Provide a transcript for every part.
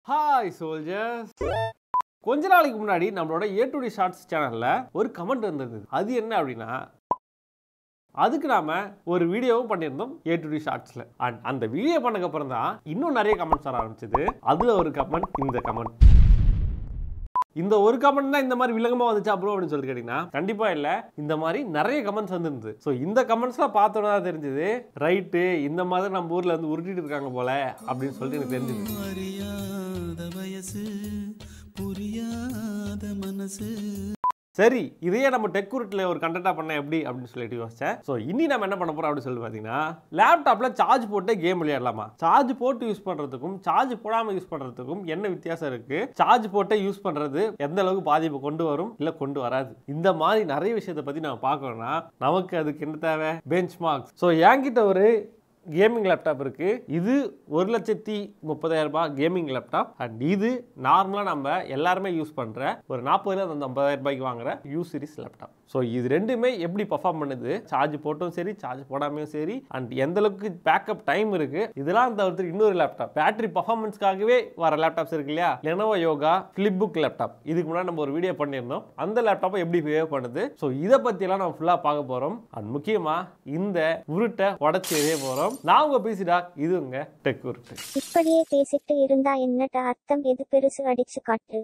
Hi soldiers கொஞ்ச நாளைக்கு முன்னாடி நம்மளோட ஏ டு டி ஷார்ட்ஸ் சேனல்ல ஒரு கமெண்ட் வந்தது அது என்ன அப்படின்னா அதுக்கு நாம ஒரு வீடியோவும் பண்ணியிருந்தோம் ஏ டு டி ஷார்ட்ஸ்ல அண்ட் அந்த வீடியோ பண்ணக்கு அப்புறம் தான் இன்னும் நிறைய கமெண்ட்ஸ் வர ஆரம்பிச்சது அதுல ஒரு கமெண்ட் இந்த கமெண்ட் இந்த ஒரு கமெண்ட் தான் இந்த மாதிரி விலங்கமா வந்துச்சா ப்ரோ அப்படின்னு சொல்லி கேட்டீங்கன்னா கண்டிப்பா இல்ல இந்த மாதிரி நிறைய கமெண்ட்ஸ் வந்துருந்தது ஸோ இந்த கமெண்ட்ஸ்லாம் பார்த்தோன்னா தான் தெரிஞ்சது ரைட்டு இந்த மாதிரி நம்ம ஊர்ல வந்து உருட்டிட்டு இருக்காங்க போல அப்படின்னு சொல்லிட்டு எனக்கு தெரிஞ்சது அறியாத வயசு புரியாத மனசு சரி இதையே நம்ம டெக் உருட்டில் ஒரு கண்டென்ட்டாக பண்ண எப்படி அப்படின்னு சொல்லிட்டு யோசிச்சேன் ஸோ இனி நம்ம என்ன பண்ண போறோம் அப்படின்னு சொல்லி பார்த்தீங்கன்னா லேப்டாப்பில் சார்ஜ் போட்டு கேம் விளையாடலாமா சார்ஜ் போட்டு யூஸ் பண்ணுறதுக்கும் சார்ஜ் போடாமல் யூஸ் பண்ணுறதுக்கும் என்ன வித்தியாசம் இருக்கு சார்ஜ் போட்டு யூஸ் பண்ணுறது எந்த அளவுக்கு பாதிப்பு கொண்டு வரும் இல்லை கொண்டு வராது இந்த மாதிரி நிறைய விஷயத்தை பற்றி நம்ம பார்க்கணும்னா நமக்கு அதுக்கு என்ன தேவை பெஞ்ச் மார்க்ஸ் ஸோ என்கிட்ட ஒரு கேமிங் லேப்டாப் இருக்கு இது ஒரு லட்சத்தி முப்பதாயிரம் ரூபாய் கேமிங் லேப்டாப் அண்ட் இது நார்மலாக நம்ம எல்லாருமே யூஸ் பண்ணுற ஒரு நாற்பதுல அந்த ஐம்பதாயிரம் ரூபாய்க்கு வாங்குற யூ சீரிஸ் லேப்டாப் ஸோ இது ரெண்டுமே எப்படி பர்ஃபார்ம் பண்ணுது சார்ஜ் போட்டும் சரி சார்ஜ் போடாமையும் சரி அண்ட் எந்த அளவுக்கு பேக்கப் டைம் இருக்கு இதெல்லாம் தவிர்த்து இன்னொரு லேப்டாப் பேட்டரி பர்ஃபார்மன்ஸ்க்காகவே வர லேப்டாப்ஸ் இருக்கு இல்லையா Lenovo Yoga flip book laptop இதுக்கு முன்னாடி நம்ம ஒரு வீடியோ பண்ணியிருந்தோம் அந்த லேப்டாப்பை எப்படி பிஹேவ் பண்ணுது ஸோ இதை பற்றியெல்லாம் நம்ம ஃபுல்லாக பார்க்க போகிறோம் அண்ட் முக்கியமாக இந்த உருட்டை உடச்சி எறிய போகிறோம் நான் உங்க பேசிடா இது உங்க டெக் உருட்டு இப்படியே பேசிட்டு இருந்தா என்னட்ட அர்த்தம் எது பெருசு அடிச்சு காட்டு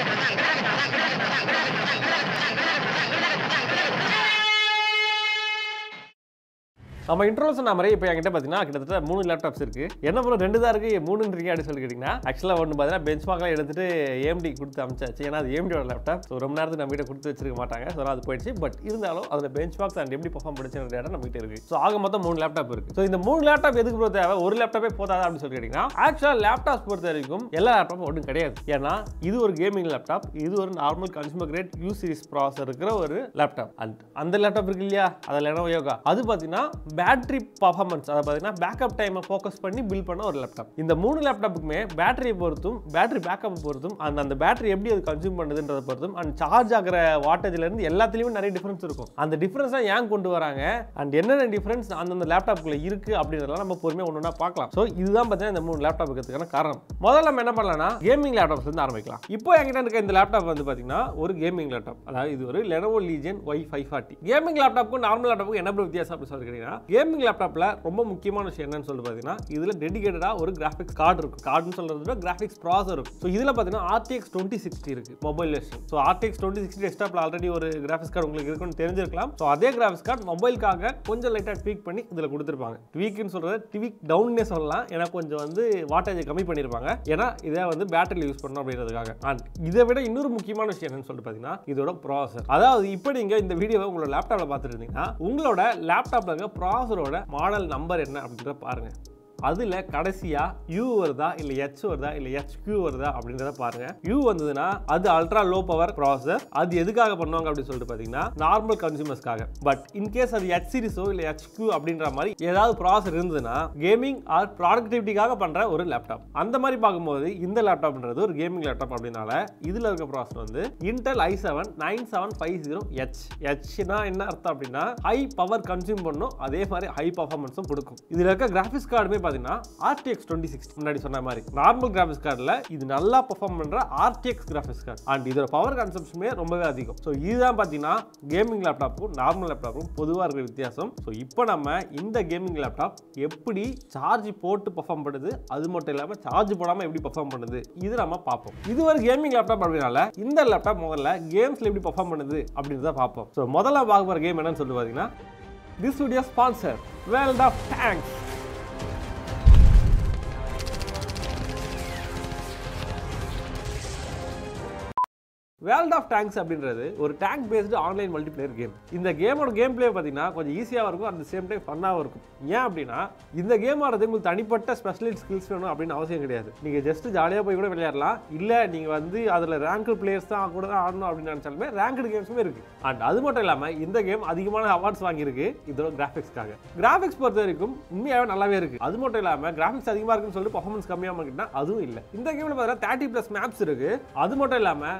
நம்ம இன்ட்ரோல் சொன்ன மாதிரி இப்போ என்கிட்ட பார்த்தீங்கன்னா கிட்டத்தட்ட மூணு லேப்டாப்ஸ் இருக்கு என்ன ப்ரோ ரெண்டு தான் இருக்கு மூணுன்றீங்க அப்படின்னு சொல்லி கேட்டிங்கன்னா ஆக்சுவலாக ஒன்று பார்த்தீங்கன்னா பெஞ்ச் மார்க்லாம் எடுத்துட்டு ஏஎம்டி கொடுத்து அமிச்சாச்சு ஏன்னா அது ஏஎம்டியோட லேப்டாப் ஸோ ரொம்ப நேரத்துக்கு நம்ம கிட்ட கொடுத்து வச்சிருக்க மாட்டாங்க ஸோ அது போயிடுச்சு பட் இருந்தாலும் அதில் பெஞ்ச் மார்க்ஸ் அண்ட் எப்படி பர்ஃபார்ம் படிச்சுன்ற டேட்டா நம்ம கிட்ட இருக்கு ஸோ ஆக மொத்தம் மூணு லேப்டாப் இருக்கு ஸோ இந்த மூணு லேப்டாப் எதுக்கு ப்ரோ தேவை ஒரு லேப்டாப்பே போதாதா அப்படின்னு சொல்லி கேட்டிங்கன்னா ஆக்சுவலாக லேப்டாப்ஸ் பொறுத்த வரைக்கும் எல்லா லேப்டாப்பும் ஒன்றும் கிடையாது ஏன்னா இது ஒரு கேமிங் லேப்டாப் இது ஒரு normal consumer grade U series processor இருக்கிற ஒரு லேப்டாப் அண்ட் அந்த லேப்டாப் இருக்கு இல்லையா அதில் லெனோவோ யோகா அது பார்த்தீங்கன்னா பேட்டரி பர்ஃபார்மன்ஸ் அதை பார்த்தீங்கன்னா பேக்கப் டைமை ஃபோக்கஸ் பண்ணி பில்ட் பண்ண ஒரு லேப்டாப் இந்த மூணு லேப்டாப்புக்குமே பேட்டரியை பொறுத்தும் பேட்டரி பேக்கப் பொறுத்தும் அந்த அந்த பேட்டரி எப்படி அது கன்சியூம் பண்ணுதுன்றதை பொறுத்தும் அண்ட் சார்ஜ் ஆகிற வாட்டேஜ்ல இருந்து எல்லாத்துலேயுமே நிறைய டிஃபரன்ஸ் இருக்கும் அந்த டிஃபரன்ஸ் தான் ஏன் கொண்டு வராங்க அண்ட் என்னென்ன டிஃபரன்ஸ் அந்தந்த லேப்டாப்புக்குள்ள இருக்கு அப்படின்றதெல்லாம் நம்ம பொறுமையாக ஒன்று ஒன்றா பார்க்கலாம் ஸோ இதுதான் பார்த்தீங்கன்னா இந்த மூணு லேப்டாப் இருக்கிறதுக்கான காரணம் முதல்ல நம்ம என்ன பண்ணலாம்னா கேமிங் லேப்டாப்ஸ் இருந்து ஆரம்பிக்கலாம் இப்போ என்கிட்ட இருக்க இந்த லேப்டாப் வந்து பார்த்தீங்கன்னா ஒரு கேமிங் லேப்டாப் அதாவது இது ஒரு Lenovo Legion Y five forty gaming லேப்டாப்புக்கும் நார்மல் லேப்டாப்புக்கும் என்ன வித்தியாசம் அப்படின்னு சொல்லி கேட்டீங்கன்னா கேமிங் லேப்டாப்ல ரொம்ப முக்கியமான விஷயம் என்னன்னு சொல்லி பார்த்தீங்கன்னா இதுல டெடிகேட்டடாக ஒரு கிராஃபிக்ஸ் கார்டு இருக்கும் கார்டுன்னு சொல்றது விட கிராஃபிக்ஸ் ப்ராசர் இருக்கும் ஸோ இதில் பார்த்தீங்கன்னா ஆர்டிஎக்ஸ் டுவெண்ட்டி சிக்ஸ்டி இருக்கு mobile version so RTX twenty sixty டெஸ்க்டாப்ல ஆல்ரெடி ஒரு கிராஃபிக்ஸ் கார்டு உங்களுக்கு இருக்குன்னு தெரிஞ்சிருக்கலாம் ஸோ அதே கிராஃபிக்ஸ் கார்டு மொபைலுக்காக கொஞ்சம் லைட்டாக ட்வீக் பண்ணி இதில் கொடுத்துருப்பாங்க ட்வீக்னு சொல்றது ட்வீக் டவுன்னே சொல்லலாம் ஏன்னா கொஞ்சம் வந்து வாட்டேஜை கம்மி பண்ணியிருப்பாங்க ஏன்னா இதை வந்து பேட்டரியில் யூஸ் பண்ணணும் அப்படின்றதுக்காக அண்ட் இதை விட இன்னொரு முக்கியமான விஷயம் என்னன்னு சொல்லிட்டு பார்த்தீங்கன்னா இதோட ப்ராசர் அதாவது இப்போ நீங்கள் இந்த வீடியோவை உங்களோட லேப்டாப்பில் பார்த்துட்டு இருந்தீங்கன்னா உங்களோட லேப்டாப்ல இருக்க ப்ராசரோட மாடல் நம்பர் என்ன அப்படின்றத பாருங்க அதில் கடைசியாக யூ வருதா இல்லை எச் வருதா இல்லை HQ வருதா அப்படின்றத பாருங்க யூ வந்ததுன்னா அது அல்ட்ரா லோ பவர் ப்ராசர் அது எதுக்காக பண்ணுவாங்க அப்படின்னு சொல்லிட்டு பார்த்தீங்கன்னா நார்மல் கன்சூமர்ஸ்க்காக பட் இன்கேஸ் அது ஹெச் சீரிஸோ இல்லை HQ அப்படின்ற மாதிரி ஏதாவது ப்ராசர் இருந்ததுன்னா கேமிங் ஆர் ப்ராடக்டிவிட்டிக்காக பண்ணுற ஒரு லேப்டாப் அந்த மாதிரி பார்க்கும்போது இந்த லேப்டாப்ன்றது ஒரு கேமிங் லேப்டாப் அப்படின்னால இதில் இருக்க ப்ராசர் வந்து Intel i seven nine seven five zero H ஹெச்னா என்ன அர்த்தம் அப்படின்னா ஹை பவர் கன்சியூம் பண்ணும் அதே மாதிரி ஹை பர்ஃபார்மன்ஸும் கொடுக்கும் இதில் இருக்க கிராஃபிக்ஸ் கார்டுமே பார்த்தீங்கன்னா ஆர்டிஎக்ஸ் டுவெண்ட்டி சிக்ஸ் முன்னாடி சொன்ன மாதிரி நார்மல் கிராஃபிக்ஸ் கார்டில் இது நல்லா பெர்ஃபார்ம் பண்ணுற ஆர்டிஎக்ஸ் கிராஃபிக்ஸ் கார்டு அண்ட் இதோட பவர் கன்சம்ஷனுமே ரொம்பவே அதிகம் ஸோ இதுதான் பார்த்தீங்கன்னா கேமிங் லேப்டாப்பும் நார்மல் லேப்டாப்பும் பொதுவாக இருக்கிற வித்தியாசம் ஸோ இப்போ நம்ம இந்த கேமிங் லேப்டாப் எப்படி சார்ஜ் போட்டு பெர்ஃபார்ம் பண்ணுது அது மட்டும் இல்லாமல் சார்ஜ் போடாமல் எப்படி பெர்ஃபார்ம் பண்ணுது இது நம்ம பார்ப்போம் இது ஒரு கேமிங் லேப்டாப் அப்படினால இந்த லேப்டாப் முதல்ல கேம்ஸ்ல எப்படி பெர்ஃபார்ம் பண்ணுது அப்படின்றத பார்ப்போம் ஸோ முதல்ல பார்க்க போகிற கேம் என்னன்னு சொல்லி பார்த்தீங்கன்னா this video sponsor World of Tanks World of Tanks அப்படின்றது ஒரு tank based online multiplayer game இந்த கேமோட கேம் பிளே பார்த்தீங்கன்னா கொஞ்சம் ஈஸியாக இருக்கும் அட் சேம் டைம் ஃபன்னாகவும் இருக்கும் ஏன் அப்படின்னா இந்த கேம் ஆடுறது உங்களுக்கு தனிப்பட்ட ஸ்பெஷலிஸ்ட் ஸ்கில்ஸ் வேணும் அப்படின்னு அவசியம் கிடையாது நீங்கள் ஜஸ்ட் ஜாலியாக போய் கூட விளையாடலாம் இல்லை நீங்கள் வந்து அதில் ரேங்க் பிளேயர்ஸ் தான் கூட தான் ஆடணும் அப்படின்னு நினச்சாலுமே ரேங்க்டு கேம்ஸுமே இருக்குது அண்ட் அது மட்டும் இல்லாமல் இந்த கேம் அதிகமான அவார்ட்ஸ் வாங்கியிருக்கு இதோட கிராஃபிக்ஸ்க்காக கிராஃபிக்ஸ் பொறுத்த வரைக்கும் உண்மையாகவே நல்லாவே இருக்குது அது மட்டும் இல்லாமல் கிராஃபிக்ஸ் அதிகமாக இருக்குன்னு சொல்லிட்டு பர்ஃபார்மன்ஸ் கம்மியாக மாட்டேன்னா அதுவும் இல்லை இந்த கேமில் பார்த்தீங்கன்னா தேர்ட்டி ப்ளஸ் மேப்ஸ் இருக்குது அது மட்டும் இல்லாமல் நிறைய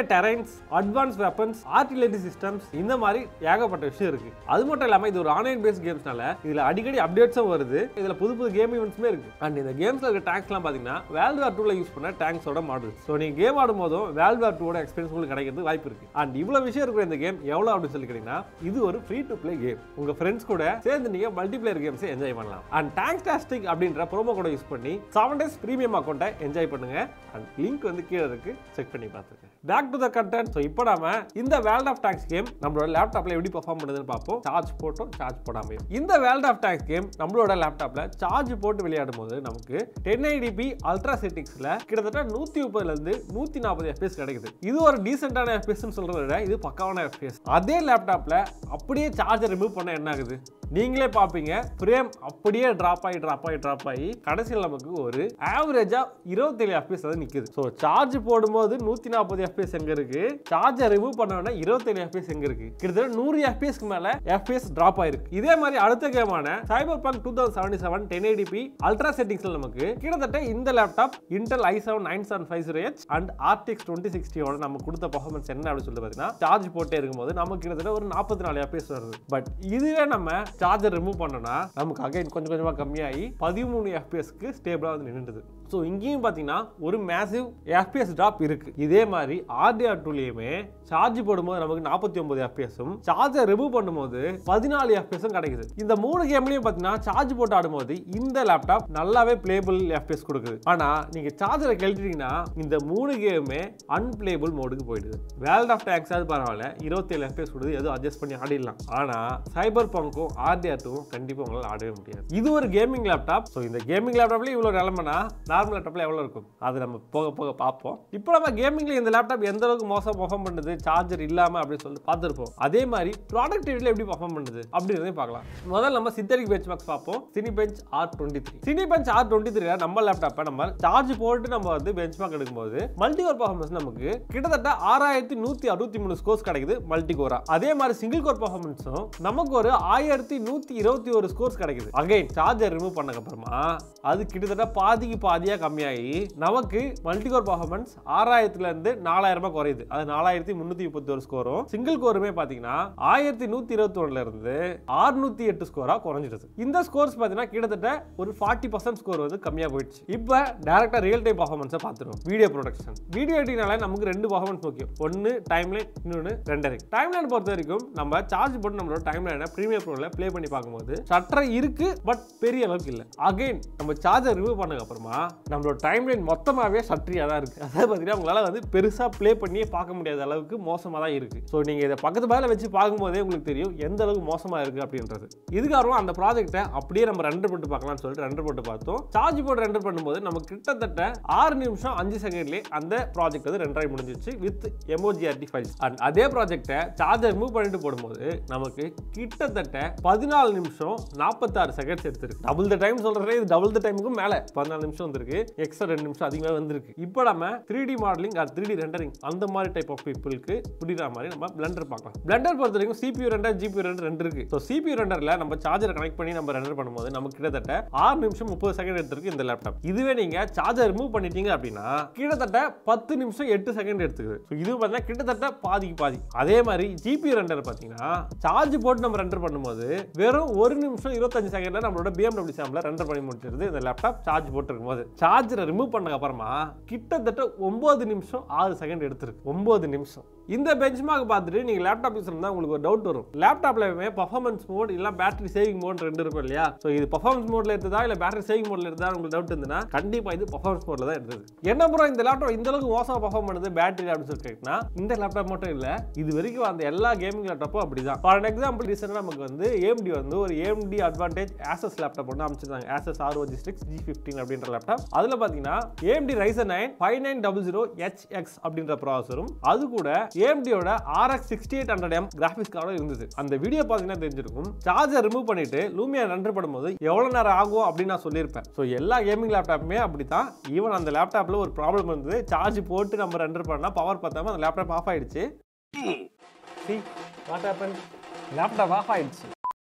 terrains advance weapons artillery systems இந்த மாதிரி ஏகப்பட்ட விஷயம் இருக்கு அது மட்டும் இல்லாம இது ஒரு ஆன்லைன் பேஸ் கேம்ஸ்னால இதுல அடிக்கடி அப்டேட்ஸும் வருது இதுல புது புது கேம் ஈவெண்ட்ஸுமே இருக்கு அண்ட் இந்த கேம்ஸ்ல இருக்க டேங்க்ஸ்லாம் பாத்தீங்கன்னா வேல்ட் வார் டூல யூஸ் பண்ண டேங்க்ஸோட மாடல் ஸோ நீங்க கேம் ஆடும் போதும் வேல்ட் வார் டூவோட எக்ஸ்பீரியன்ஸ் உங்களுக்கு கிடைக்கிறது வாய்ப்பு இருக்கு அண்ட் இவ்வளவு விஷயம் இருக்கிற இந்த கேம் எவ்வளவு அப்படின்னு சொல்லி கேட்டீங்கன்னா இது ஒரு ஃப்ரீ டு ப்ளே கேம் உங்க ஃப்ரெண்ட்ஸ் கூட சேர்ந்து நீங்க மல்டிபிளேயர் கேம்ஸ் என்ஜாய் பண்ணலாம் அண்ட் டேங்க்டாஸ்டிக் அப்படின்ற ப்ரோமோ கூட யூஸ் பண்ணி செவன் டேஸ் ப்ரீமியம் அக்கௌண்ட்டை என்ஜாய் பண்ணுங்க அண்ட் லிங்க் வந்து கீழே இருக்கு செக் பண்ணி பார்த்துருக்கேன் back to the content so இப்போ நாம இந்த வேல்ட் ஆஃப் டேங்க்ஸ் கேம் நம்மளோட லேப்டாப்ல எப்படி பெர்ஃபார்ம் பண்ணுதுன்னு பார்ப்போம் சார்ஜ் போட்டோம் சார்ஜ் போடாமையும் இந்த வேல்ட் ஆஃப் டேங்க்ஸ் கேம் நம்மளோட லேப்டாப்ல சார்ஜ் போட்டு விளையாடும் போது நமக்கு டென் ஐடிபி அல்ட்ரா செட்டிங்ஸ்ல கிட்டத்தட்ட நூத்தி முப்பதுல இருந்து நூத்தி நாற்பது எஃபிஎஸ் கிடைக்குது இது ஒரு டீசென்டான எஃபிஎஸ் சொல்றதை விட இது பக்காவான எஃபிஎஸ் அதே லேப்டாப்ல அப்படியே சார்ஜர் ரிமூவ் பண்ண என்ன ஆகுது நீங்களே பார்ப்பீங்க ஃப்ரேம் அப்படியே ட்ராப் ஆகி ட்ராப் ஆகி ட்ராப் ஆகி கடைசியில் நமக்கு ஒரு ஆவரேஜா இருபத்தேழு எஃபிஎஸ் வந்து நிக்குது ஸோ சார்ஜ் போடும்போது நூத்தி நாற்பது எஃபிஎஸ் எங்க இருக்கு சார்ஜர் ரிமூவ் பண்ணோன்னா இருபத்தேழு எஃபிஎஸ் எங்க இருக்கு கிட்டத்தட்ட நூறு எஃபிஎஸ்க்கு மேல எஃபிஎஸ் ட்ராப் ஆயிருக்கு இதே மாதிரி அடுத்த கேமான Cyberpunk two thousand seventy seven ten eighty p ultra செட்டிங்ஸ்ல நமக்கு கிட்டத்தட்ட இந்த laptop Intel i seven nine seven five zero H and RTX twenty சிக்ஸ்டியோட நமக்கு கொடுத்த பர்ஃபார்மன்ஸ் என்ன அப்படின்னு சொல்லி பார்த்தீங்கன்னா சார்ஜ் போட்டே இருக்கும்போது நமக்கு கிட்டத்தட்ட ஒரு நாற்பத்தி நாலு எஃபிஎஸ் வருது பட் இதுவே நம்ம சார்ஜர் ரிமூவ் பண்ணோம்னா நமக்கு அகைன் கொஞ்சம் கொஞ்சமாக கம்மியாகி பதிமூணு எஃபிஎஸ்க்கு ஸ்டேபிளாக வந்து நின்றுது ஸோ இங்கேயும் பார்த்தீங்கன்னா ஒரு மேசிவ் எஃபிஎஸ் ட்ராப் இருக்கு இதே மாதிரி ஆர்டிஆர் டூலையுமே சார்ஜ் போடும்போது நமக்கு நாற்பத்தி ஒன்பது எஃபிஎஸும் சார்ஜர் ரிமூவ் பண்ணும்போது பதினாலு எஃபிஎஸும் கிடைக்குது இந்த மூணு கேம்லையும் பார்த்தீங்கன்னா சார்ஜ் போட்டு ஆடும்போது இந்த லேப்டாப் நல்லாவே பிளேபிள் எஃபிஎஸ் கொடுக்குது ஆனால் நீங்கள் சார்ஜரை கழட்டிட்டீங்கன்னா இந்த மூணு கேமுமே அன்பிளேபிள் மோடுக்கு போயிடுது வேல்ட் ஆஃப் டேக்ஸ் அது பரவாயில்ல இருபத்தேழு எஃபிஎஸ் கொடுது எதுவும் அட்ஜஸ்ட் பண்ணி ஆடிடலாம் ஆனால் சைபர் பங்கும் ஆர்டிஆர் டூவும் கண்டிப்பாக உங்களால் ஆடவே முடியாது இது ஒரு கேமிங் லேப்டாப் ஸோ இந்த கேமிங் லேப்டாப்ல இவ்வளோ நிலமைனா நார்மல் லேப்டாப்ல எவ்வளோ இருக்கும் அது நம்ம போக போக பார்ப்போம் இப்போ நம்ம கேமிங்ல இந்த லேப்டாப் எந்த அளவுக்கு மோசம் பர்ஃபார்ம் பண்ணுது சார்ஜர் இல்லாம அப்படின்னு சொல்லிட்டு பார்த்துருப்போம் அதே மாதிரி ப்ராடக்டிவிட்டியில் எப்படி பர்ஃபார்ம் பண்ணுது அப்படின்றதையும் பார்க்கலாம் முதல்ல நம்ம சித்தரிக் பெஞ்ச் மார்க்ஸ் பார்ப்போம் Cinebench R twenty three Cinebench R twenty three நம்ம லேப்டாப்பை நம்ம சார்ஜ் போட்டு நம்ம வந்து பெஞ்ச் மார்க் எடுக்கும்போது மல்டி கோர் பர்ஃபார்மன்ஸ் நமக்கு கிட்டத்தட்ட ஆறாயிரத்தி நூத்தி அறுபத்தி மூணு ஸ்கோர்ஸ் கிடைக்குது மல்டி கோரா அதே மாதிரி சிங்கிள் கோர் பர்ஃபார்மன்ஸும் நமக்கு ஒரு ஆயிரத்தி நூத்தி இருபத்தி ஒரு ஸ்கோர்ஸ் கிடைக்குது அகைன் சார்ஜர் ரிமூவ் பண்ணக்கு அப்புறமா அது கிட்டத்தட்ட பாதிக்கு பாதியா கம்மியாகி நமக்கு மல்டி கோர் பர்ஃபார்மன்ஸ் ஆறாயிரத்துல இருந்து நாலாயிரம் ரூபாய் குறையுது அது நாலாயிரத்தி முன்னூத்தி முப்பத்தி ஒரு ஸ்கோரும் சிங்கிள் கோருமே பாத்தீங்கன்னா ஆயிரத்தி நூத்தி இருபத்தி ஒண்ணுல இருந்து ஆறுநூத்தி எட்டு ஸ்கோரா குறைஞ்சிடுது இந்த ஸ்கோர்ஸ் பாத்தீங்கன்னா கிட்டத்தட்ட ஒரு ஃபார்ட்டி பர்சன்ட் ஸ்கோர் வந்து கம்மியா போயிடுச்சு இப்போ டேரக்டா ரியல் டைம் பர்ஃபார்மன்ஸை பார்த்துருவோம் வீடியோ ப்ரொடக்ஷன் வீடியோ எடிட்னால நமக்கு ரெண்டு பர்ஃபார்மன்ஸ் முக்கியம் ஒன்னு டைம் லைன் இன்னொன்று ரெண்டரை டைம் லைன் பொறுத்த வரைக்கும் நம்ம சார்ஜ் போட்டு நம்மளோட டைம் லைனை ப்ரீமியர் ப்ரோல ப்ளே பண்ணி பார்க்கும்போது சற்றை இருக்கு பட் பெரிய அளவுக்கு இல்லை அகைன் நம்ம சார்ஜர் ரிமூவ் பண்ணதுக்கு அப்புறமா நம்மளோட டைம் லைன் மொத்தமாகவே சற்றியாக தான் இருக்கு அதாவது பார்த்தீங்கன்னா உங்களால் வந்து பெருசாக ப்ளே பண்ணியே பார்க்க முடியாத அளவுக்கு மோசமாக தான் இருக்கு ஸோ நீங்கள் இதை பக்கத்து மேலே வச்சு பார்க்கும்போதே உங்களுக்கு தெரியும் எந்த அளவுக்கு மோசமாக இருக்கு அப்படின்றது இதுக்காகவும் அந்த ப்ராஜெக்ட்டை அப்படியே நம்ம ரெண்டர் போட்டு பார்க்கலாம்னு சொல்லிட்டு ரெண்டர் போட்டு பார்த்தோம் சார்ஜ் போட்டு ரெண்டர் பண்ணும்போது நமக்கு கிட்டத்தட்ட ஆறு நிமிஷம் அஞ்சு செகண்ட்லேயே அந்த ப்ராஜெக்ட் வந்து ரெண்டரை முடிஞ்சிச்சு வித் எமோஜிஆர்டி ஃபைல்ஸ் அண்ட் அதே ப்ராஜெக்ட்டை சார்ஜர் மூவ் பண்ணிட்டு போடும்போது நமக்கு கிட்டத்தட்ட பதினாலு நிமிஷம் நாற்பத்தாறு செகண்ட்ஸ் எடுத்திருக்கு டபுள் த டைம் சொல்றதே இது டபுள் த டைமுக்கும் மேலே பதினாலு நிமிஷம் வந்திருக்கு எக்ஸ்ட்ரா ரெண்டு நிமிஷம் அதிகமாக வந்திருக்கு இப்போ நம்ம three D modelling or three D rendering அந்த மாதிரி டைப் ஆஃப் பீப்புளுக்கு புரியுற மாதிரி நம்ம பிளண்டர் பார்க்கலாம் பிளண்டர் பொறுத்த வரைக்கும் சிபியூ ரெண்டர் ஜிபியூ ரெண்டர் ரெண்டு இருக்கு ஸோ சிபியூ ரெண்டரில் நம்ம சார்ஜரை கனெக்ட் பண்ணி நம்ம ரெண்டர் பண்ணும்போது நமக்கு கிட்டத்தட்ட ஆறு நிமிஷம் முப்பது செகண்ட் எடுத்திருக்கு இந்த லேப்டாப் இதுவே நீங்க சார்ஜர் ரிமூவ் பண்ணிட்டீங்க அப்படின்னா கிட்டத்தட்ட பத்து நிமிஷம் எட்டு செகண்ட் எடுத்துக்குது ஸோ இது பார்த்தீங்கன்னா கிட்டத்தட்ட பாதிக்கு பாதி அதே மாதிரி ஜிபி ரெண்டர் பார்த்தீங்கன்னா சார்ஜ் போட்டு நம்ம ரெண்டர் பண்ணும்போது வெறும் ஒரு நிமிஷம் இருபத்தஞ்சு செகண்ட்ல நம்மளோட பிஎம்டபிள்யூ சாம்பில் ரெண்டர் பண்ணி முடிச்சிருது இந்த லேப்டாப் சார்ஜ் போட்டு இருக்கும்போது சார்ஜரை ரிமூவ் பண்ண அப்புறமா கிட்டத்தட்ட ஒன்பது நிமிஷம் ஆறு செகண்ட் எடுத்திருக்கு ஒன்பது நிமிஷம் இந்த பெஞ்ச் மார்க் பார்த்துட்டு நீங்க லேப்டாப் யூஸ் இருந்தால் உங்களுக்கு ஒரு டவுட் வரும் லேப்டாப்லயுமே பர்ஃபார்மன்ஸ் மோட் இல்ல பேட்டரி சேவிங் மோட் ரெண்டு இருக்கும் இல்லையா ஸோ இது பர்ஃபார்மன்ஸ் மோட்ல எடுத்ததா இல்ல பேட்டரி சேவிங் மோட்ல எடுத்தா உங்களுக்கு டவுட் இருந்ததுன்னா கண்டிப்பா இது பர்ஃபார்மன்ஸ் மோட்ல தான் எடுத்தது என்ன ப்ரோ இந்த லேப்டாப் இந்த அளவுக்கு மோசமா பர்ஃபார்ம் பண்ணுது பேட்டரி அப்படின்னு சொல்லி கேட்டா இந்த லேப்டாப் மட்டும் இல்ல இது வரைக்கும் அந்த எல்லா கேமிங் லேப்டாப்பும் அப்படிதான் ஃபார் எக்ஸாம்பிள் ரீசெண்டாக நமக்கு வந்து ஏஎம்டி வந்து ஒரு ஏஎம்டி அட்வான்டேஜ் ஆசஸ் லேப்டாப் ஒன்று அமைச்சிருந்தாங்க Asus ROG six G fifteen அப்படின்ற லேப்டாப் அதில் பார்த்தீங்கன்னா AMD Ryzen nine five nine double zero HX அப்படின்ற ப்ராசரும் அது கூட ஏஎம்டியோட RX sixty eight hundred M graphics கார்டும் இருந்தது அந்த வீடியோ பார்த்தீங்கன்னா தெரிஞ்சிருக்கும் சார்ஜர் ரிமூவ் பண்ணிட்டு லூமியா ரெண்டர் பண்ணும்போது எவ்வளோ நேரம் ஆகும் அப்படின்னு நான் சொல்லியிருப்பேன் ஸோ எல்லா கேமிங் லேப்டாப்புமே அப்படி தான் ஈவன் அந்த லேப்டாப்பில் ஒரு ப்ராப்ளம் இருந்தது சார்ஜ் போட்டு நம்ம ரெண்டர் பண்ணால் பவர் பார்த்தாம அந்த லேப்டாப் ஆஃப் ஆயிடுச்சு See, what happened? Laptop off ஆயிடுச்சு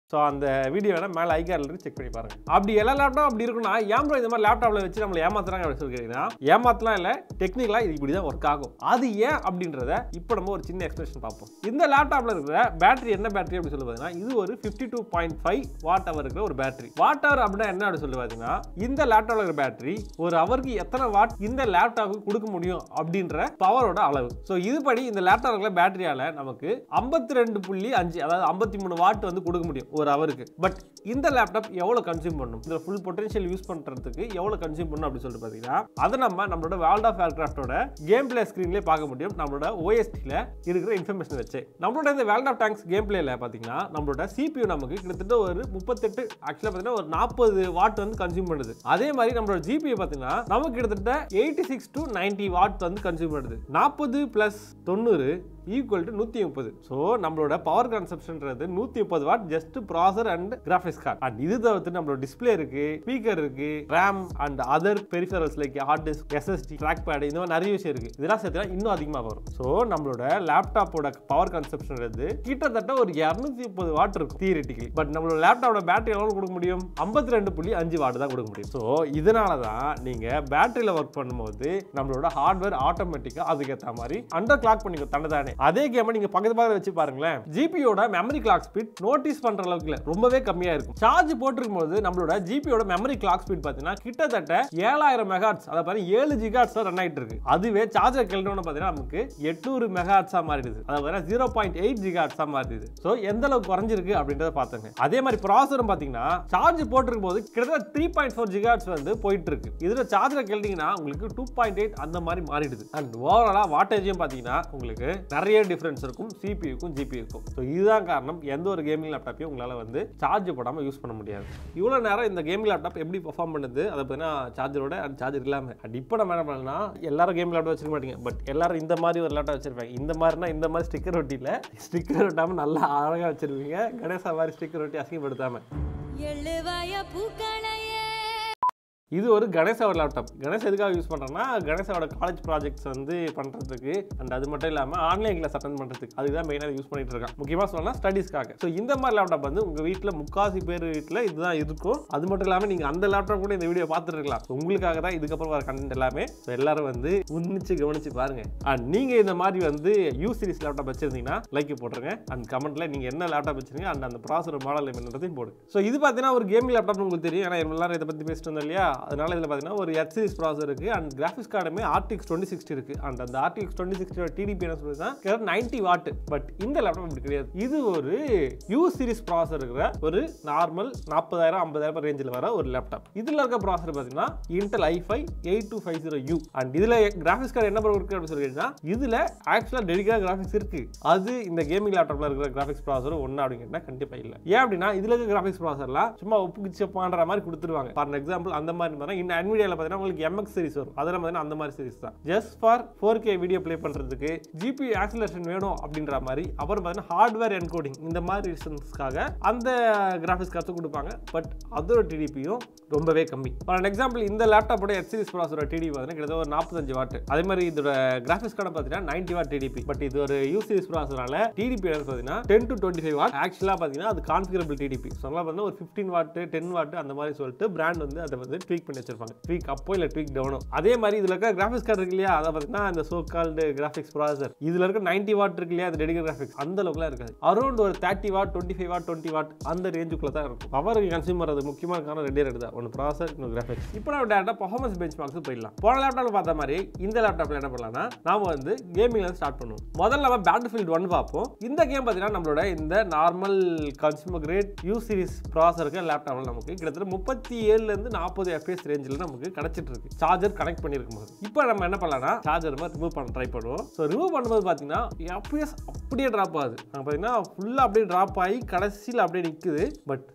ஸோ அந்த வீடியோ வேணால் மேலே ஐகார்ல இருக்கு செக் பண்ணி பாருங்க அப்படி எல்லா லேப்டாப் அப்படி இருக்குன்னா ஏன் bro இந்த மாதிரி லேப்டாப்ல வச்சு நம்மளை ஏமாத்துறாங்க அப்படின்னு சொல்லிக்கிறீங்கன்னா ஏமாத்தலாம் இல்லை டெக்னிக்கலாக இது இப்படி தான் ஒர்க் ஆகும் அது ஏன் அப்படின்றத இப்போ நம்ம ஒரு சின்ன எக்ஸ்பிரஷன் பார்ப்போம் இந்த லேப்டாப்ல இருக்கிற பேட்டரி என்ன பேட்டரி அப்படி சொல்லி பார்த்தீங்கன்னா இது ஒரு fifty two point five watt hour இருக்கிற ஒரு பேட்டரி வாட் அவர் அப்படின்னா என்ன அப்படி சொல்லி பார்த்தீங்கன்னா இந்த லேப்டாப்ல இருக்கிற பேட்டரி ஒரு ஹவருக்கு எத்தனை வாட் இந்த லேப்டாப்புக்கு கொடுக்க முடியும் அப்படின்ற பவரோட அளவு ஸோ இதுபடி இந்த லேப்டாப் இருக்கிற பேட்டரியால நமக்கு ஐம்பத்தி ரெண்டு புள்ளி அஞ்சு அதாவது ஐம்பத்தி மூணு வாட் வந்து கொடுக்க முடியும் ஒரு ஹவருக்கு பட் இந்த லேப்டாப் எவ்வளோ கன்சியூம் பண்ணும் இந்த ஃபுல் பொட்டன்ஷியல் யூஸ் பண்ணுறதுக்கு எவ்வளோ கன்சியூம் பண்ணும் அப்படின்னு சொல்லிட்டு பார்த்தீங்கன்னா அதை நம்ம நம்மளோட வேர்ல்ட் ஆஃப் ஏர்கிராஃப்டோட கேம் பிளே ஸ்க்ரீன்லேயே பார்க்க முடியும் நம்மளோட ஓஎஸ்டியில் இருக்கிற இன்ஃபர்மேஷன் வச்சு நம்மளோட இந்த வேர்ல்ட் ஆஃப் டேங்க்ஸ் கேம் பிளேல பார்த்தீங்கன்னா நம்மளோட சிபியூ நமக்கு கிட்டத்தட்ட ஒரு முப்பத்தெட்டு ஆக்சுவலாக பார்த்தீங்கன்னா ஒரு நாற்பது வாட் வந்து கன்சியூம் பண்ணுது அதே மாதிரி நம்மளோட ஜிபியூ பார்த்தீங்கன்னா நமக்கு கிட்டத்தட்ட eighty six to ninety watt வந்து கன்சியூம் பண்ணுது நாற்பது ப்ளஸ் தொண்ணூறு ஈக்குவல் டு நூற்றி முப்பது ஸோ நம்மளோட பவர் கன்சப்ஷன்றது நூற்றி முப்பது watt just processor and graphics card and இது தவிர்த்து நம்மளோட டிஸ்பிளே இருக்கு ஸ்பீக்கர் இருக்கு RAM and other peripherals like hard disk SSD trackpad இந்த மாதிரி நிறைய விஷயம் இருக்கு இதெல்லாம் சேர்த்துனா இன்னும் அதிகமாக வரும் ஸோ நம்மளோட லேப்டாப்போட பவர் கன்சப்ஷன் வந்து கிட்டத்தட்ட ஒரு இரநூத்தி முப்பது வாட் இருக்கும் தியரிட்டிக்கலி பட் நம்மளோட லேப்டாப்போட பேட்டரி எவ்வளோ கொடுக்க முடியும் ஐம்பத்தி ரெண்டு புள்ளி அஞ்சு வாட் தான் கொடுக்க முடியும் ஸோ இதனால தான் நீங்கள் பேட்டரியில் ஒர்க் பண்ணும்போது நம்மளோட ஹார்ட்வேர் ஆட்டோமேட்டிக்காக அதுக்கேற்ற மாதிரி அண்டர் கிளாக் பண்ணிக்கும் தண்டதானே அதே கேமை நீங்க பக்கத்து பக்கத்துல வச்சு பாருங்களேன் ஜிபியோட மெமரி கிளாக் ஸ்பீட் நோட்டீஸ் பண்ற அளவுக்கு இல்ல ரொம்பவே கம்மியா இருக்கும் சார்ஜ் போட்டிருக்கும் போது நம்மளோட ஜிபியோட மெமரி கிளாக் ஸ்பீட் பார்த்தீங்கன்னா கிட்டத்தட்ட ஏழாயிரம் மெகாட்ஸ் அதை பாருங்க ஏழு ஜிகாட்ஸ் ரன் ஆயிட்டு இருக்கு அதுவே சார்ஜர் கிளம்பணும் பார்த்தீங்கன்னா நமக்கு எட்நூறு மெகாட்ஸா மாறிடுது அதாவது ஜீரோ பாயிண்ட் எயிட் ஜிகாட்ஸா மாறிடுது ஸோ எந்த அளவுக்கு குறைஞ்சிருக்கு அப்படின்றத பார்த்துங்க அதே மாதிரி ப்ராசரும் பார்த்தீங்கன்னா சார்ஜ் போட்டிருக்கும் போது கிட்டத்தட்ட த்ரீ பாயிண்ட் ஃபோர் ஜிகாட்ஸ் வந்து போயிட்டு இருக்கு இதுல சார்ஜர் கேட்டீங்கன்னா உங்களுக்கு டூ பாயிண்ட் எயிட் அந்த மாதிரி மாறிடுது அண்ட் ஓவராலா வாட்டேஜும் பார்த்தீங்கன்னா உங்களுக்கு நிறைய டிஃபரன்ஸ் இருக்கும் சிபியுக்கும் ஜிபியுக்கும் ஸோ இதுதான் காரணம் எந்த ஒரு கேமிங் லேப்டாப்பையும் உங்களால் வந்து சார்ஜ் போடாமல் யூஸ் பண்ண முடியாது இவ்வளோ நேரம் இந்த கேமிங் லேப்டாப் எப்படி பெர்ஃபார்ம் பண்ணுது அதை பார்த்தீங்கன்னா சார்ஜரோட அண்ட் சார்ஜர் இல்லாமல் அண்ட் இப்போ நம்ம என்ன பண்ணலாம் எல்லாரும் கேம் லேப்டாப் வச்சிருக்க மாட்டீங்க பட் எல்லாரும் இந்த மாதிரி ஒரு லேப்டாப் வச்சிருப்பாங்க இந்த மாதிரினா இந்த மாதிரி ஸ்டிக்கர் ஒட்டியில் ஸ்டிக்கர் ஒட்டாமல் நல்லா அழகாக வச்சிருப்பீங்க கணேசா மாதிரி ஸ்டிக்கர் ஒட்டி அசிங்கப்படுத்தாமல் எழுவாய பூக்களையே இது ஒரு கணேசாவோட லேப்டாப் கணேஷ் எதுக்காக யூஸ் பண்ணுறேன்னா கணேசாவோட காலேஜ் ப்ராஜெக்ட்ஸ் வந்து பண்ணுறதுக்கு அண்ட் அது மட்டும் இல்லாமல் ஆன்லைன் கிளாஸ் அட்டன் பண்ணுறதுக்கு அதுக்கு தான் மெயினாக யூஸ் பண்ணிட்டு இருக்கான் முக்கியமாக சொல்லலாம் ஸ்டடீஸ்க்காக ஸோ இந்த மாதிரி லேப்டாப் வந்து உங்கள் வீட்டில் முக்காசி பேர் வீட்டில் இதுதான் இருக்கும் அது மட்டும் இல்லாமல் நீங்கள் அந்த லேப்டாப் கூட இந்த வீடியோ பார்த்துட்டு இருக்கலாம் So, உங்களுக்காக தான் இதுக்கப்புறம் வர கண்டென்ட் எல்லாமே So, எல்லாரும் வந்து உன்னிச்சு கவனிச்சு பாருங்க அண்ட் நீங்கள் இந்த மாதிரி வந்து யூ சீரிஸ் லேப்டாப் வச்சிருந்தீங்கன்னா லைக் போட்டுருங்க அண்ட் கமெண்ட்ல நீங்கள் என்ன லேப்டாப் வச்சிருக்கீங்க அண்ட் அந்த ப்ராசர் மாடல் என்னன்றதையும் போடுங்க ஸோ இது பார்த்தீங்கன்னா ஒரு கேமிங் லேப்டாப் உங்களுக்கு தெரியும் ஏன்னா எல்லாரும் இதை பற்றி பேசிட்டு வந்தோம் இல்லையா அதனால இதில் பார்த்தீங்கன்னா ஒரு எச் சீரிஸ் ப்ராசர் இருக்கு அண்ட் கிராஃபிக்ஸ் கார்டுமே ஆர்டிஎக்ஸ் டுவெண்ட்டி சிக்ஸ்டி இருக்கு அண்ட் அந்த ஆர்டிஎக்ஸ் டுவெண்ட்டி சிக்ஸ்டியோட டிடிபி என்ன சொல்லுதுன்னா நைன்டி வாட் பட் இந்த லேப்டாப் அப்படி கிடையாது இது ஒரு யூ சீரிஸ் ப்ராசர் இருக்கிற ஒரு நார்மல் நாற்பதாயிரம் ஐம்பதாயிரம் ரேஞ்சில் வர ஒரு லேப்டாப் இதில் இருக்க ப்ராசர் பார்த்தீங்கன்னா Intel i five eight two five zero U and இதில் கிராஃபிக்ஸ் கார்டு என்ன ப்ரோ இருக்கு அப்படின்னு சொல்லிட்டீங்கன்னா இதில் ஆக்சுவலாக டெடிக்காக கிராஃபிக்ஸ் இருக்கு அது இந்த கேமிங் லேப்டாப்ல இருக்கிற கிராஃபிக்ஸ் ப்ராசர் ஒன்று அப்படிங்கன்னா கண்டிப்பாக இல்லை ஏன் அப்படின்னா இதில் இருக்க கிராஃபிக்ஸ் ப்ராசர்லாம் சும்மா ஒப்புக்கிச்சப்பான்ற மாதிரி கொடுத்துருவாங்க ஃபார் எக்ஸாம்பிள் அந்த மாதிரி பார்த்தா இந்த அன்விடியாவில் பார்த்தீங்கன்னா உங்களுக்கு எம்எக்ஸ் சீரிஸ் வரும் அதெல்லாம் பார்த்தீங்கன்னா அந்த மாதிரி சீரிஸ் தான் just for four K video play பண்ணுறதுக்கு ஜிபி ஆக்சிலேஷன் வேணும் அப்படின்ற மாதிரி அப்புறம் பார்த்தீங்கன்னா ஹார்ட்வேர் என்கோடிங் இந்த மாதிரி ரீசன்ஸ்க்காக அந்த கிராஃபிக்ஸ் கார்டு கொடுப்பாங்க பட் அதோட டிடிபியும் ரொம்பவே கம்மி ஃபார் எக்ஸாம்பிள் இந்த லேப்டாப்போட எச் சீரிஸ் ப்ராசரோட டிடிபி பார்த்தீங்கன்னா கிட்டத்தட்ட ஒரு நாற்பத்தஞ்சு வாட் அதே மாதிரி இதோட கிராஃபிக்ஸ் கார்டு பார்த்தீங்கன்னா நைன்டி வாட் டிடிபி பட் இது ஒரு யூ சீரிஸ் ப்ராசரால டிடிபி பார்த்தீங்கன்னா ten to twenty five watt ஆக்சுவலாக பார்த்தீங்கன்னா அது கான்ஃபிகரபிள் டிடிபி ஸோ பார்த்தீங்கன்னா ஒரு ஃபிஃப்டீன் வாட் டென் வாட் அந்த மாதிரி சொல்லிட்டு பிராண்ட் வந்து அதை வந்து ட்வீக் பண்ணி வச்சிருப்பாங்க ட்வீக் அப்போ இல்லை ட்வீக் டவுனோ அதே மாதிரி இதில் இருக்க கிராஃபிக்ஸ் கார்டு இருக்கு இல்லையா அதை பார்த்தீங்கன்னா இந்த சோ கால்டு கிராஃபிக்ஸ் ப்ராசர் இதில் இருக்க நைன்டி வாட் இருக்கு இல்லையா அது டெடிகேட் கிராஃபிக்ஸ் அந்த அளவுக்குலாம் இருக்காது அரௌண்ட் ஒரு thirty watt twenty five watt twenty watt அந்த ரேஞ்சுக்குள்ள தான் இருக்கும் பவர் கன்சியூம் பண்ணுறது முக்கியமான காரணம் ரெண்டே ரெண்டு தான் ஒன்று ப்ராசர் இன்னும் கிராஃபிக்ஸ் இப்போ நம்ம டேரக்டாக பர்ஃபார்மன்ஸ் பெஞ்ச் மார்க்ஸ் போயிடலாம் போன லேப்டாப்பில் பார்த்த மாதிரி இந்த லேப்டாப்பில் என்ன பண்ணலாம்னா நாம வந்து கேமிங்ல ஸ்டார்ட் பண்ணுவோம் முதல்ல நம்ம பேட்டில் ஃபீல்ட் ஒன் பார்ப்போம் இந்த கேம் பார்த்தீங்கன்னா நம்மளோட இந்த normal consumer grade U series ப்ராசருக்கு லேப்டாப்பில் நமக்கு கிட்டத்தட்ட முப்பத்தி ஏழுலேருந்து நாற்பது எஃப்எஸ் ரேஞ்சில் நமக்கு கிடைச்சிட்டு இருக்கு சார்ஜர் கனெக்ட் பண்ணியிருக்கும் போது இப்போ நம்ம என்ன பண்ணலாம்னா சார்ஜர் மாதிரி ரிமூவ் பண்ண ட்ரை பண்ணுவோம் ஸோ ரிமூவ் பண்ணும்போது பார்த்தீங்கன்னா எஃப்எஸ் அப்படியே ட்ராப் ஆகுது நாங்கள் பார்த்தீங்கன்னா ஃபுல்லாக அப்படியே ட்ராப் ஆகி கடைசியில் அப்படியே நிற்குது பட்